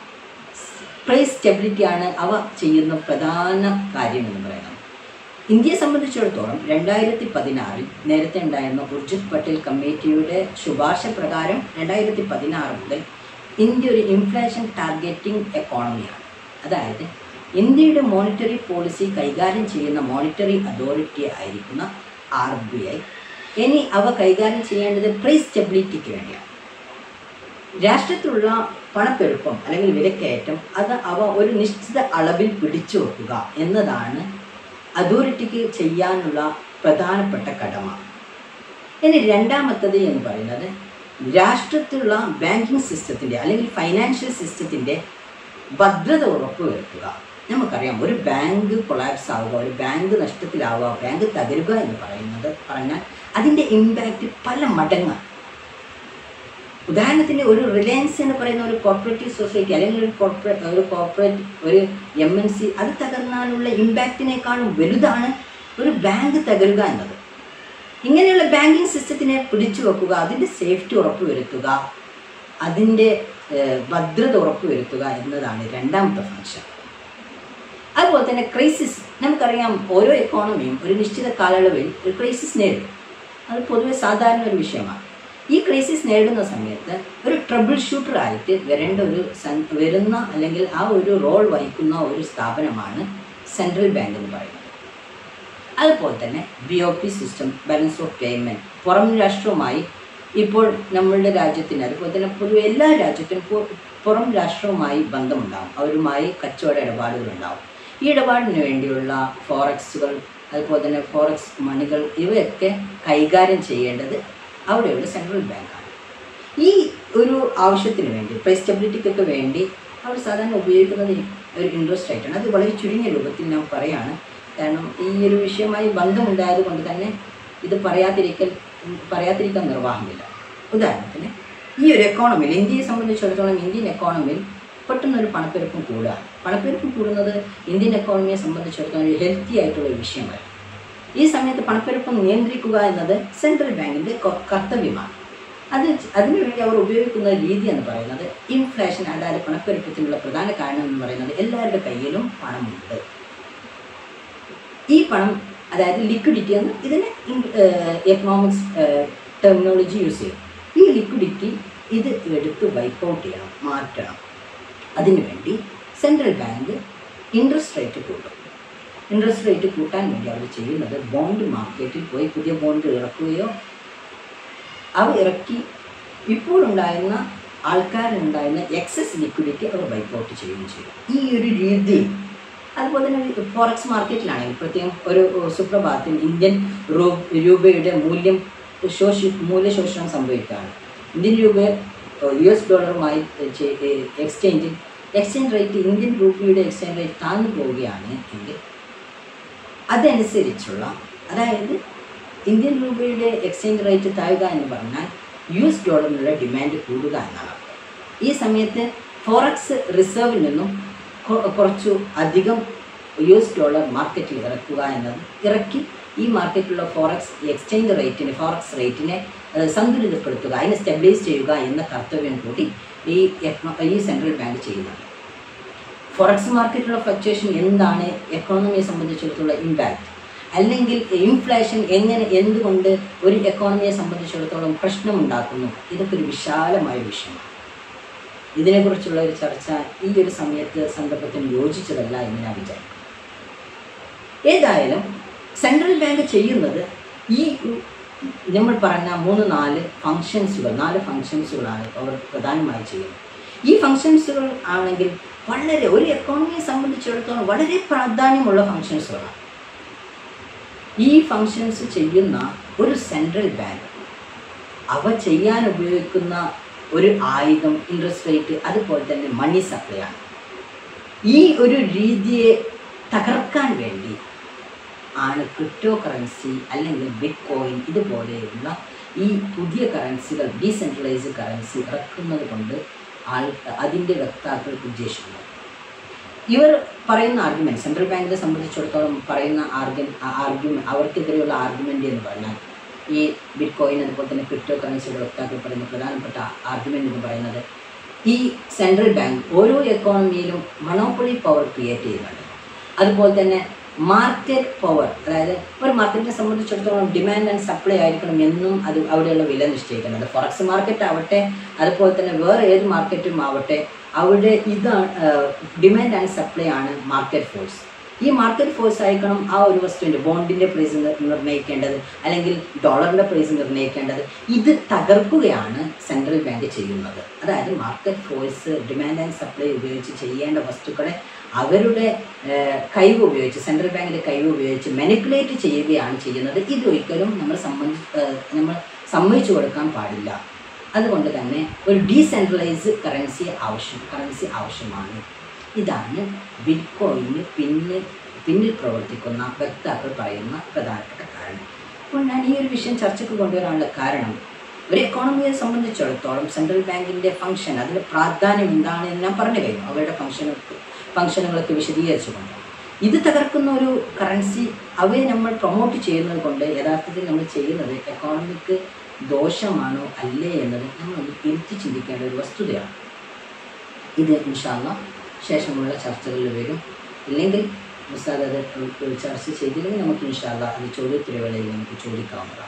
A: പ്രൈസ് സ്റ്റെബിലിറ്റിയാണ് അവ ചെയ്യുന്ന പ്രധാന കാര്യം എന്ന് പറയുന്നത് ഇന്ത്യയെ സംബന്ധിച്ചിടത്തോളം രണ്ടായിരത്തി പതിനാറിൽ നേരത്തെ ഉണ്ടായിരുന്ന ഉർജിത് പട്ടേൽ കമ്മിറ്റിയുടെ ശുപാർശ പ്രകാരം രണ്ടായിരത്തി പതിനാറ് മുതൽ ഇന്ത്യ ഒരു ഇൻഫ്ലേഷൻ ടാർഗറ്റിംഗ് എക്കോണമിയാണ് അതായത് ഇന്ത്യയുടെ മോണിറ്ററി പോളിസി കൈകാര്യം ചെയ്യുന്ന മോണിറ്ററി അതോറിറ്റി ആയിരിക്കുന്ന ആർ ബി ഐ ഇനി അവ കൈകാര്യം ചെയ്യേണ്ടത് പ്രൈസ് സ്റ്റെബിലിറ്റിക്ക് വേണ്ടിയാണ് രാഷ്ട്രത്തിലുള്ള പണപ്പെരുപ്പം അല്ലെങ്കിൽ വിലക്കയറ്റം അത് അവ ഒരു നിശ്ചിത അളവിൽ പിടിച്ചു വെക്കുക എന്നതാണ് അതോറിറ്റിക്ക് ചെയ്യാനുള്ള പ്രധാനപ്പെട്ട കടമ ഇനി രണ്ടാമത്തത് എന്ന് പറയുന്നത് രാഷ്ട്രത്തിലുള്ള ബാങ്കിങ് സിസ്റ്റത്തിൻ്റെ അല്ലെങ്കിൽ ഫൈനാൻഷ്യൽ സിസ്റ്റത്തിൻ്റെ ഭദ്രത ഉറപ്പുവരുത്തുക നമുക്കറിയാം ഒരു ബാങ്ക് കൊളാപ്സ് ആവുക ഒരു ബാങ്ക് നഷ്ടത്തിലാവുക ബാങ്ക് തകരുക എന്ന് പറയുന്നത് പറഞ്ഞാൽ അതിൻ്റെ ഇമ്പാക്റ്റ് പല മടങ്ങാണ് ഉദാഹരണത്തിന് ഒരു റിലയൻസ് എന്ന് പറയുന്ന ഒരു കോർപ്പറേറ്റീവ് സൊസൈറ്റി അല്ലെങ്കിൽ ഒരു കോർപ്പറേറ്റ് ഒരു കോർപ്പറേറ്റ് ഒരു എം എൻ സി അത് തകർന്നാലുള്ള ഇമ്പാക്റ്റിനേക്കാളും വലുതാണ് ഒരു ബാങ്ക് തകരുക എന്നത് ഇങ്ങനെയുള്ള ബാങ്കിങ് സിസ്റ്റത്തിനെ പിടിച്ചു വെക്കുക അതിൻ്റെ സേഫ്റ്റി ഉറപ്പുവരുത്തുക അതിൻ്റെ ഏഹ്, ഭദ്രത ഉറപ്പുവരുത്തുക എന്നതാണ് രണ്ടാമത്തെ ഫംഗ്ഷൻ അതുപോലെ തന്നെ ക്രൈസിസ് നമുക്കറിയാം ഓരോ എക്കോണമിയും ഒരു നിശ്ചിത കാലയളവിൽ ഒരു ക്രൈസിസ് നേരിടും അത് പൊതുവെ സാധാരണ ഒരു വിഷയമാണ് ഈ ക്രൈസിസ് നേരിടുന്ന സമയത്ത് ഒരു ട്രബിൾ ഷൂട്ടർ ആയിട്ട് വരേണ്ട ഒരു സൻ- വരുന്ന അല്ലെങ്കിൽ ആ ഒരു റോൾ വഹിക്കുന്ന ഒരു സ്ഥാപനമാണ് സെൻട്രൽ ബാങ്ക് എന്ന് പറയുന്നത് അതുപോലെ തന്നെ B O P system balance of payment പുറം രാഷ്ട്രവുമായി ഇപ്പോൾ നമ്മളുടെ രാജ്യത്തിന് അതുപോലെ തന്നെ പൊതുവെ എല്ലാ രാജ്യത്തിനും പു- പുറം രാഷ്ട്രവുമായി ബന്ധമുണ്ടാകും അവരുമായി കച്ചവട ഇടപാടുകളുണ്ടാവും ഈ ഇടപാടിന് വേണ്ടിയുള്ള ഫോറക്സുകൾ അതുപോലെ തന്നെ ഫോറക്സ് മണികൾ ഇവയൊക്കെ കൈകാര്യം ചെയ്യേണ്ടത് അവിടെയുള്ള സെൻട്രൽ ബാങ്കാണ് ഈ ഒരു ആവശ്യത്തിന് വേണ്ടി പ്രൈസ് സ്റ്റെബിലിറ്റിക്കൊക്കെ വേണ്ടി അവർ സാധാരണ ഉപയോഗിക്കുന്നത് ഈ ഒരു ഇൻട്രസ്റ്റ് റേറ്റാണ് അത് വളരെ ചുരുങ്ങിയ രൂപത്തിൽ ഞാൻ പറയാണ് കാരണം ഈ ഒരു വിഷയമായി ബന്ധമുണ്ടായത് കൊണ്ട് തന്നെ ഇത് പറയാതിരിക്കൽ പറയാതിരിക്കാൻ നിർവാഹമില്ല ഉദാഹരണത്തിന് ഈ ഒരു എക്കോണമിയിൽ ഇന്ത്യയെ സംബന്ധിച്ചിടത്തോളം ഇന്ത്യൻ എക്കോണമിയിൽ പെട്ടെന്ന് ഒരു പണപ്പെരുപ്പം കൂടുകയാണ് പണപ്പെരുപ്പം കൂടുന്നത് ഇന്ത്യൻ എക്കോണമിയെ സംബന്ധിച്ചിടത്തോളം ഒരു ഹെൽത്തി ആയിട്ടുള്ള ഒരു വിഷയമാണ് ഈ സമയത്ത് പണപ്പെരുപ്പം നിയന്ത്രിക്കുക എന്നത് സെൻട്രൽ ബാങ്കിൻ്റെ കൊ- കർത്തവ്യമാണ് അത് അതിനുവേണ്ടി അവർ ഉപയോഗിക്കുന്ന രീതി എന്ന് പറയുന്നത് ഇൻഫ്ലേഷൻ അതായത് പണപ്പെരുപ്പത്തിനുള്ള പ്രധാന കാരണം എന്ന് പറയുന്നത് എല്ലാവരുടെ കയ്യിലും പണമുണ്ട് ഈ പണം അതായത് ലിക്വിഡിറ്റി എന്ന് ഇതിന് എക്കണോമിക്സ് ടെർമിനോളജി യൂസ് ചെയ്യും ഈ ലിക്വിഡിറ്റി ഇത് എടുത്ത് വൈപ്പ് ഔട്ട് ചെയ്യണം മാറ്റണം അതിനുവേണ്ടി സെൻട്രൽ ബാങ്ക് ഇൻട്രസ്റ്റ് റേറ്റ് കൂട്ടും ഇൻട്രസ്റ്റ് റേറ്റ് കൂട്ടാൻ വേണ്ടി അവർ ചെയ്യുന്നത് ബോണ്ട് മാർക്കറ്റിൽ പോയി പുതിയ ബോണ്ട് ഇറക്കുകയോ അവ ഇറക്കി ഇപ്പോഴുണ്ടായിരുന്ന ആൾക്കാരുണ്ടായിരുന്ന എക്സസ് ലിക്വിഡിറ്റി അവർ വൈപ്പ് ഔട്ട് ചെയ്യുകയും ചെയ്യും ഈ ഒരു രീതി അതുപോലെ തന്നെ ഫോറക്സ് മാർക്കറ്റിലാണെങ്കിൽ പ്രത്യേകം ഒരു സുപ്രഭാതത്തിൽ ഇന്ത്യൻ റൂ രൂപയുടെ മൂല്യം ശോഷി മൂല്യശോഷണം സംഭവിക്കുകയാണ് ഇന്ത്യൻ രൂപ യു എസ് ഡോളറുമായി എക്സ്ചേഞ്ചിൽ എക്സ്ചേഞ്ച് റേറ്റ് ഇന്ത്യൻ രൂപയുടെ എക്സ്ചേഞ്ച് റേറ്റ് താഴ്ന്നു പോവുകയാണ് എങ്കിൽ അതനുസരിച്ചുള്ള അതായത് ഇന്ത്യൻ രൂപയുടെ എക്സ്ചേഞ്ച് റേറ്റ് താഴുക എന്ന് പറഞ്ഞാൽ യു എസ് ഡോളറിനുള്ള ഡിമാൻഡ് കൂടുക എന്നാണ് അർത്ഥം. ഈ സമയത്ത് ഫോറക്സ് റിസർവിൽ നിന്നും കൊ- കുറച്ചു അധികം യു എസ് ഡോളർ മാർക്കറ്റിൽ ഇറക്കുക എന്നത് ഇറക്കി ഈ മാർക്കറ്റിലുള്ള ഫോറക്സ് എക്സ്ചേഞ്ച് റേറ്റിനെ ഫോറക്സ് റേറ്റിനെ ഏഹ്, സന്തുലിതപ്പെടുത്തുക അതിനെ സ്റ്റെബിലൈസ് ചെയ്യുക എന്ന കർത്തവ്യം കൂടി ഈ എക്നോ- ഈ സെൻട്രൽ ബാങ്ക് ചെയ്യുന്നുണ്ട് ഫോറക്സ് മാർക്കറ്റിലുള്ള ഫ്ലക്ച്വേഷൻ എന്താണ് എക്കോണമിയെ സംബന്ധിച്ചിടത്തോളം ഇമ്പാക്റ്റ് അല്ലെങ്കിൽ ഇൻഫ്ലേഷൻ എങ്ങനെ എന്തുകൊണ്ട് ഒരു എക്കോണമിയെ സംബന്ധിച്ചിടത്തോളം പ്രശ്നമുണ്ടാക്കുന്നു ഇതൊക്കെ ഒരു വിശാലമായ വിഷയമാണ് ഇതിനെക്കുറിച്ചുള്ള ഒരു ചർച്ച ഈ ഒരു സമയത്ത് സന്ദർഭത്തിന് യോജിച്ചതല്ല എന്ന് ഞാൻ വിചാരിക്കുന്നു ഏതായാലും സെൻട്രൽ ബാങ്ക് ചെയ്യുന്നത് ഈ നമ്മൾ പറഞ്ഞ മൂന്ന് നാല് ഫങ്ഷൻസുകൾ നാല് ഫങ്ഷൻസുകളാണ് അവർ പ്രധാനമായി ചെയ്യുന്നത് ഈ ഫങ്ഷൻസുകൾ ആണെങ്കിൽ വളരെ ഒരു എക്കോണമിയെ സംബന്ധിച്ചിടത്തോളം വളരെ പ്രാധാന്യമുള്ള ഫങ്ഷൻസുകളാണ് ഈ ഫങ്ഷൻസ് ചെയ്യുന്ന ഒരു സെൻട്രൽ ബാങ്ക് അവ ചെയ്യാൻ ഉപയോഗിക്കുന്ന ഒരു ആയുധം ഇൻട്രസ്റ്റ് റേറ്റ് അതുപോലെ തന്നെ മണി സപ്ലൈ ആണ് ഈ ഒരു രീതിയെ തകർക്കാൻ വേണ്ടി ആണ് ക്രിപ്റ്റോ കറൻസി അല്ലെങ്കിൽ ബിറ്റ് കോയിൻ ഇതുപോലെയുള്ള ഈ പുതിയ കറൻസികൾ ഡീസെൻട്രലൈസ്ഡ് കറൻസി ഇറക്കുന്നത് കൊണ്ട് ആൾ അതിൻ്റെ വക്താക്കൾ ഉദ്ദേശിക്കുന്നത് ഇവർ പറയുന്ന ആർഗ്യുമെന്റ് സെൻട്രൽ ബാങ്കിനെ സംബന്ധിച്ചിടത്തോളം പറയുന്ന ആർഗ്യൻ ആർഗ്യുമെന്റ് അവർക്കെതിരെയുള്ള ആർഗ്യുമെന്റ് എന്ന് പറഞ്ഞാൽ ഈ ബിറ്റ് കോയിൻ അതുപോലെ തന്നെ ക്രിപ്റ്റോ കറൻസിയുടെ വക്താക്കൾ പറയുന്ന പ്രധാനപ്പെട്ട ആർഗ്യുമെന്റ് എന്ന് പറയുന്നത് ഈ സെൻട്രൽ ബാങ്ക് ഓരോ എക്കോണമിയിലും മണോപ്പൊളി പവർ ക്രിയേറ്റ് ചെയ്യുന്നുണ്ട് അതുപോലെ തന്നെ മാർക്കറ്റ് പവർ അതായത് ഒരു മാർക്കറ്റിനെ സംബന്ധിച്ചിടത്തോളം ഡിമാൻഡ് ആൻഡ് സപ്ലൈ ആയിരിക്കണം എന്നും അത് അവിടെയുള്ള വില നിശ്ചയിക്കുന്നത് ഫോറക്സ് മാർക്കറ്റ് ആവട്ടെ അതുപോലെ തന്നെ വേറെ ഏത് മാർക്കറ്റും ആവട്ടെ അവിടെ ഇതാണ് ഡിമാൻഡ് ആൻഡ് സപ്ലൈ ആണ് മാർക്കറ്റ് ഫോഴ്സ് ഈ മാർക്കറ്റ് ഫോഴ്സ് ആയിരിക്കണം ആ ഒരു വസ്തുവിൻ്റെ ബോണ്ടിൻ്റെ പ്രൈസ് നിർണ്ണയിക്കേണ്ടത് അല്ലെങ്കിൽ ഡോളറിൻ്റെ പ്രൈസ് നിർണ്ണയിക്കേണ്ടത് ഇത് തകർക്കുകയാണ് സെൻട്രൽ ബാങ്ക് ചെയ്യുന്നത് അതായത് market force demand and supply ഉപയോഗിച്ച് ചെയ്യേണ്ട വസ്തുക്കളെ അവരുടെ ഏഹ്, കഴിവ് ഉപയോഗിച്ച് സെൻട്രൽ ബാങ്കിൻ്റെ കഴിവ് ഉപയോഗിച്ച് മാനിപ്പുലേറ്റ് ചെയ്യുകയാണ് ചെയ്യുന്നത് ഇതൊരിക്കലും നമ്മൾ സംബന്ധി ഏഹ്, നമ്മൾ സമ്മതിച്ചു കൊടുക്കാൻ പാടില്ല അതുകൊണ്ട് തന്നെ ഒരു ഡീസെൻട്രലൈസ് കറൻസി ആവശ്യം കറൻസി ആവശ്യമാണ് ഇതാണ് ബിറ്റ്കോയിന് പിന്നിൽ പിന്നിൽ പ്രവർത്തിക്കുന്ന വക്താക്കൾ പറയുന്ന പ്രധാനപ്പെട്ട കാരണം അപ്പോൾ ഞാൻ ഈ ഒരു വിഷയം ചർച്ചയ്ക്ക് കൊണ്ടുവരാനുള്ള കാരണം ഒരു എക്കോണമിയെ സംബന്ധിച്ചിടത്തോളം സെൻട്രൽ ബാങ്കിൻ്റെ ഫംഗ്ഷൻ അതിൻ്റെ പ്രാധാന്യം എന്താണ് എന്ന് ഞാൻ പറഞ്ഞു കഴിഞ്ഞു അവരുടെ ഫംഗ്ഷൻ ഫംഗ്ഷനുകളൊക്കെ വിശദീകരിച്ചുകൊണ്ട് ഇത് തകർക്കുന്ന ഒരു കറൻസി അവയെ നമ്മൾ പ്രൊമോട്ട് ചെയ്യുന്നത് കൊണ്ട് യഥാർത്ഥത്തിൽ നമ്മൾ ചെയ്യുന്നത് എക്കോണമിക്ക് ദോഷമാണോ അല്ലേ എന്നത് നമ്മളൊന്ന് തിരുത്തി ചിന്തിക്കേണ്ട ഒരു വസ്തുതയാണ് ഇത് ഇൻഷാല്ല ശേഷമുള്ള ചർച്ചകളിൽ വരും ഇല്ലെങ്കിൽ ഉസ്താദ് അത് ചർച്ച ചെയ്തില്ലെങ്കിൽ നമുക്ക് ഇൻഷാല്ല അത് ചോദ്യോത്തരവേളയിൽ നമുക്ക് ചോദിക്കാവുന്നതാണ്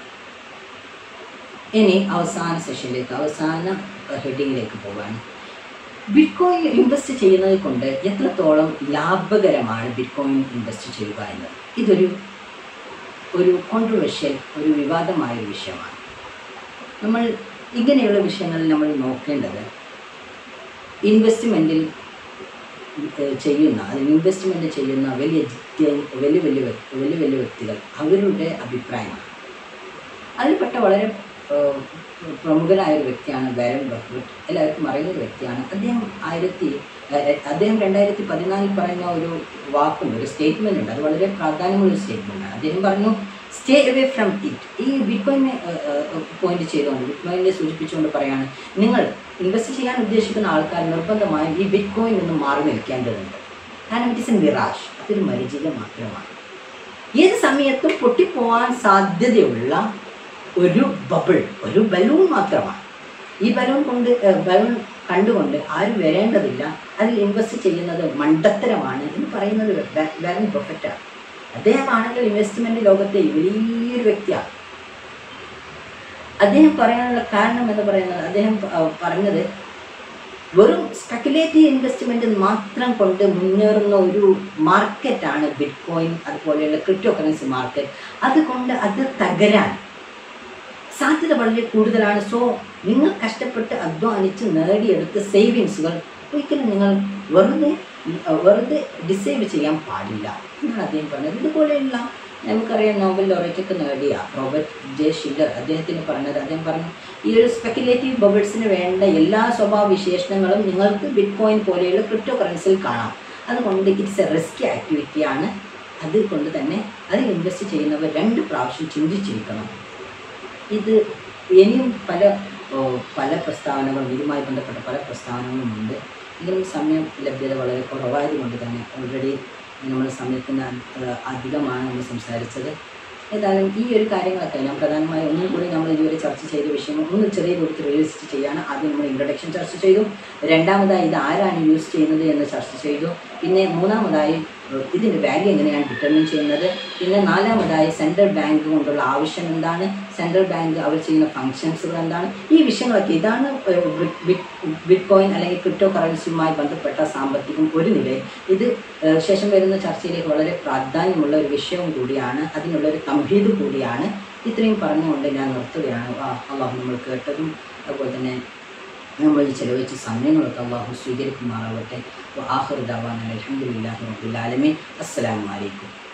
A: ഇനി അവസാന സെഷനിലേക്ക് അവസാന ഹെഡിങ്ങിലേക്ക് പോവാണ് ബിറ്റ്കോയിൻ ഇൻവെസ്റ്റ് ചെയ്യുന്നത് കൊണ്ട് എത്രത്തോളം ലാഭകരമാണ് ബിറ്റ്കോയിൻ ഇൻവെസ്റ്റ് ചെയ്യുക എന്നത് ഇതൊരു ഒരു കോൺട്രവേഴ്ഷ്യൽ ഒരു വിവാദമായ ഒരു വിഷയമാണ് നമ്മൾ ഇങ്ങനെയുള്ള വിഷയങ്ങളിൽ നമ്മൾ നോക്കേണ്ടത് ഇൻവെസ്റ്റ്മെൻറ്റിൽ ചെയ്യുന്ന അതിൽ ഇൻവെസ്റ്റ്മെൻറ്റ് ചെയ്യുന്ന വലിയ ജിത്യ- വലിയ വലിയ വ്യക്തി- വലിയ വലിയ വ്യക്തികൾ അവരുടെ അഭിപ്രായമാണ് അതിൽപ്പെട്ട വളരെ ഏഹ്, പ്രമുഖനായ ഒരു വ്യക്തിയാണ് ബാരൻ ബഫറ്റ് എല്ലാവർക്കും അറിയുന്ന ഒരു വ്യക്തിയാണ് അദ്ദേഹം ആയിരത്തി ഏഹ്, അദ്ദേഹം രണ്ടായിരത്തി പതിനാലിൽ പറയുന്ന ഒരു വാക്കുണ്ട് ഒരു സ്റ്റേറ്റ്മെൻ്റ് ഉണ്ട് അത് വളരെ പ്രാധാന്യമുള്ള ഒരു സ്റ്റേറ്റ്മെൻ്റാണ് അദ്ദേഹം പറഞ്ഞു സ്റ്റേ അവേ ഫ്രം ഇറ്റ് ഈ ബിറ്റ്കോയിനെ പോയിന്റ് ചെയ്തുകൊണ്ട് ബിറ്റ്കോയിനെ സൂചിപ്പിച്ചുകൊണ്ട് പറയാണ് നിങ്ങൾ ഇൻവെസ്റ്റ് ചെയ്യാൻ ഉദ്ദേശിക്കുന്ന ആൾക്കാർ നിർബന്ധമായും ഈ ബിറ്റ്കോയിൻ നിന്ന് മാറി നിൽക്കേണ്ടതുണ്ട് കാരണം ഇറ്റ് ഇസ് എ മിറാഷ് അതൊരു മരിചിക മാത്രമാണ് ഏത് സമയത്തും പൊട്ടിപ്പോവാൻ സാധ്യതയുള്ള ഒരു ബബിൾ ഒരു ബലൂൺ മാത്രമാണ് ഈ ബലൂൺ കൊണ്ട് ബലൂൺ കണ്ടുകൊണ്ട് ആരും വരേണ്ടതില്ല അതിൽ ഇൻവെസ്റ്റ് ചെയ്യുന്നത് മണ്ടത്തരമാണ് എന്ന് പറയുന്നത് ബാരൻ ബൊഫറ്റാണ് അദ്ദേഹമാണെങ്കിൽ ഇൻവെസ്റ്റ്മെന്റ് ലോകത്തെ വലിയൊരു വ്യക്തിയാണ് അദ്ദേഹം പറയാനുള്ള കാരണം എന്ന് പറയുന്നത് അദ്ദേഹം പ- പറഞ്ഞത് വെറും സ്പെക്കുലേറ്റീവ് ഇൻവെസ്റ്റ്മെന്റ് മാത്രം കൊണ്ട് മുന്നേറുന്ന ഒരു മാർക്കറ്റാണ് ബിറ്റ് കോയിൻ അതുപോലെയുള്ള ക്രിപ്റ്റോ കറൻസി മാർക്കറ്റ് അതുകൊണ്ട് അത് തകരാൻ സാധ്യത വളരെ കൂടുതലാണ് സോ നിങ്ങൾ കഷ്ടപ്പെട്ട് അധ്വാനിച്ച് നേടിയെടുത്ത സേവിങ്സുകൾ ഒരിക്കലും നിങ്ങൾ വെറുതെ ഉം, വെറുതെ ഡിസേവ് ചെയ്യാൻ പാടില്ല എന്നാണ് അദ്ദേഹം പറഞ്ഞത് ഇതുപോലെയുള്ള നമുക്കറിയാം നോബൽ ലോറേറ്റൊക്കെ നേടിയ റോബർട്ട് ജെ ഷില്ലർ അദ്ദേഹത്തിന് പറഞ്ഞത് അദ്ദേഹം പറഞ്ഞു ഈ ഒരു സ്പെക്കുലേറ്റീവ് ബബിൾസിന് വേണ്ട എല്ലാ സ്വഭാവ വിശേഷണങ്ങളും നിങ്ങൾക്ക് ബിറ്റ് കോയിൻ പോലെയുള്ള ക്രിപ്റ്റോ കറൻസിയിൽ കാണാം അതുകൊണ്ട് ഇറ്റ്സ് എ റിസ്കി ആക്ടിവിറ്റിയാണ് അതുകൊണ്ട് തന്നെ അതിൽ ഇൻവെസ്റ്റ് ചെയ്യുന്നവർ രണ്ട് പ്രാവശ്യം ചിന്തിച്ചിരിക്കണം ഇത് ഇനിയും പല ഓ, പല പ്രസ്താവനകളും ഇതുമായി ബന്ധപ്പെട്ട പല പ്രസ്താവനകളും ഉണ്ട് എങ്കിലും സമയം ലഭ്യത വളരെ കുറവായതുകൊണ്ട് തന്നെ ഓൾറെഡി നമ്മൾ സമയത്തിന് അ- അധികമാണ് നമ്മൾ സംസാരിച്ചത് ഏതായാലും ഈ ഒരു കാര്യങ്ങളൊക്കെ ഞാൻ പ്രധാനമായും ഒന്നും കൂടി നമ്മൾ ഇതുവരെ ചർച്ച ചെയ്ത വിഷയങ്ങൾ ഒന്ന് ചെറിയ രൂപത്തിൽ റിലിസ്റ്റ് ചെയ്യാണ് ആദ്യം നമ്മൾ ഇൻട്രൊഡക്ഷൻ ചർച്ച ചെയ്തു രണ്ടാമതായി ഇത് ആരാണ് യൂസ് ചെയ്യുന്നത് എന്ന് ചർച്ച ചെയ്തു പിന്നെ മൂന്നാമതായി ഏഹ്, ഇതിൻ്റെ വാല്യൂ എങ്ങനെയാണ് ഡിറ്റർമിൻ ചെയ്യുന്നത് പിന്നെ നാലാമതായി സെൻട്രൽ ബാങ്ക് കൊണ്ടുള്ള ആവശ്യം എന്താണ് സെൻട്രൽ ബാങ്ക് അവർ ചെയ്യുന്ന ഫങ്ഷൻസുകൾ എന്താണ് ഈ വിഷയങ്ങളൊക്കെ ഇതാണ് ഏഹ്, ബിറ്റ്- ബിറ്റ് ബിറ്റ് കോയിൻ അല്ലെങ്കിൽ ക്രിപ്റ്റോ കറൻസിയുമായി ബന്ധപ്പെട്ട സാമ്പത്തികം ഒരു നിലയിൽ ഇത് ഏഹ്, ശേഷം വരുന്ന ചർച്ചയിലേക്ക് വളരെ പ്രാധാന്യമുള്ള ഒരു വിഷയവും കൂടിയാണ് അതിനുള്ള ഒരു തംഹീദ് കൂടിയാണ് ഇത്രയും പറഞ്ഞുകൊണ്ട് ഞാൻ നിർത്തുകയാണ് ആ, അള്ളാഹു നമ്മൾ കേട്ടതും അതുപോലെ തന്നെ നമ്മൾ ഈ ചെലവഴിച്ച സമയങ്ങളൊക്കെ അള്ളാഹു സ്വീകരിക്കുമാറാവട്ടെ ആഹുർ ദവാൻ അലഹമുല്ലാഹി റബ്ബുൽ ആലമീൻ അസ്സലാമു അലൈക്കും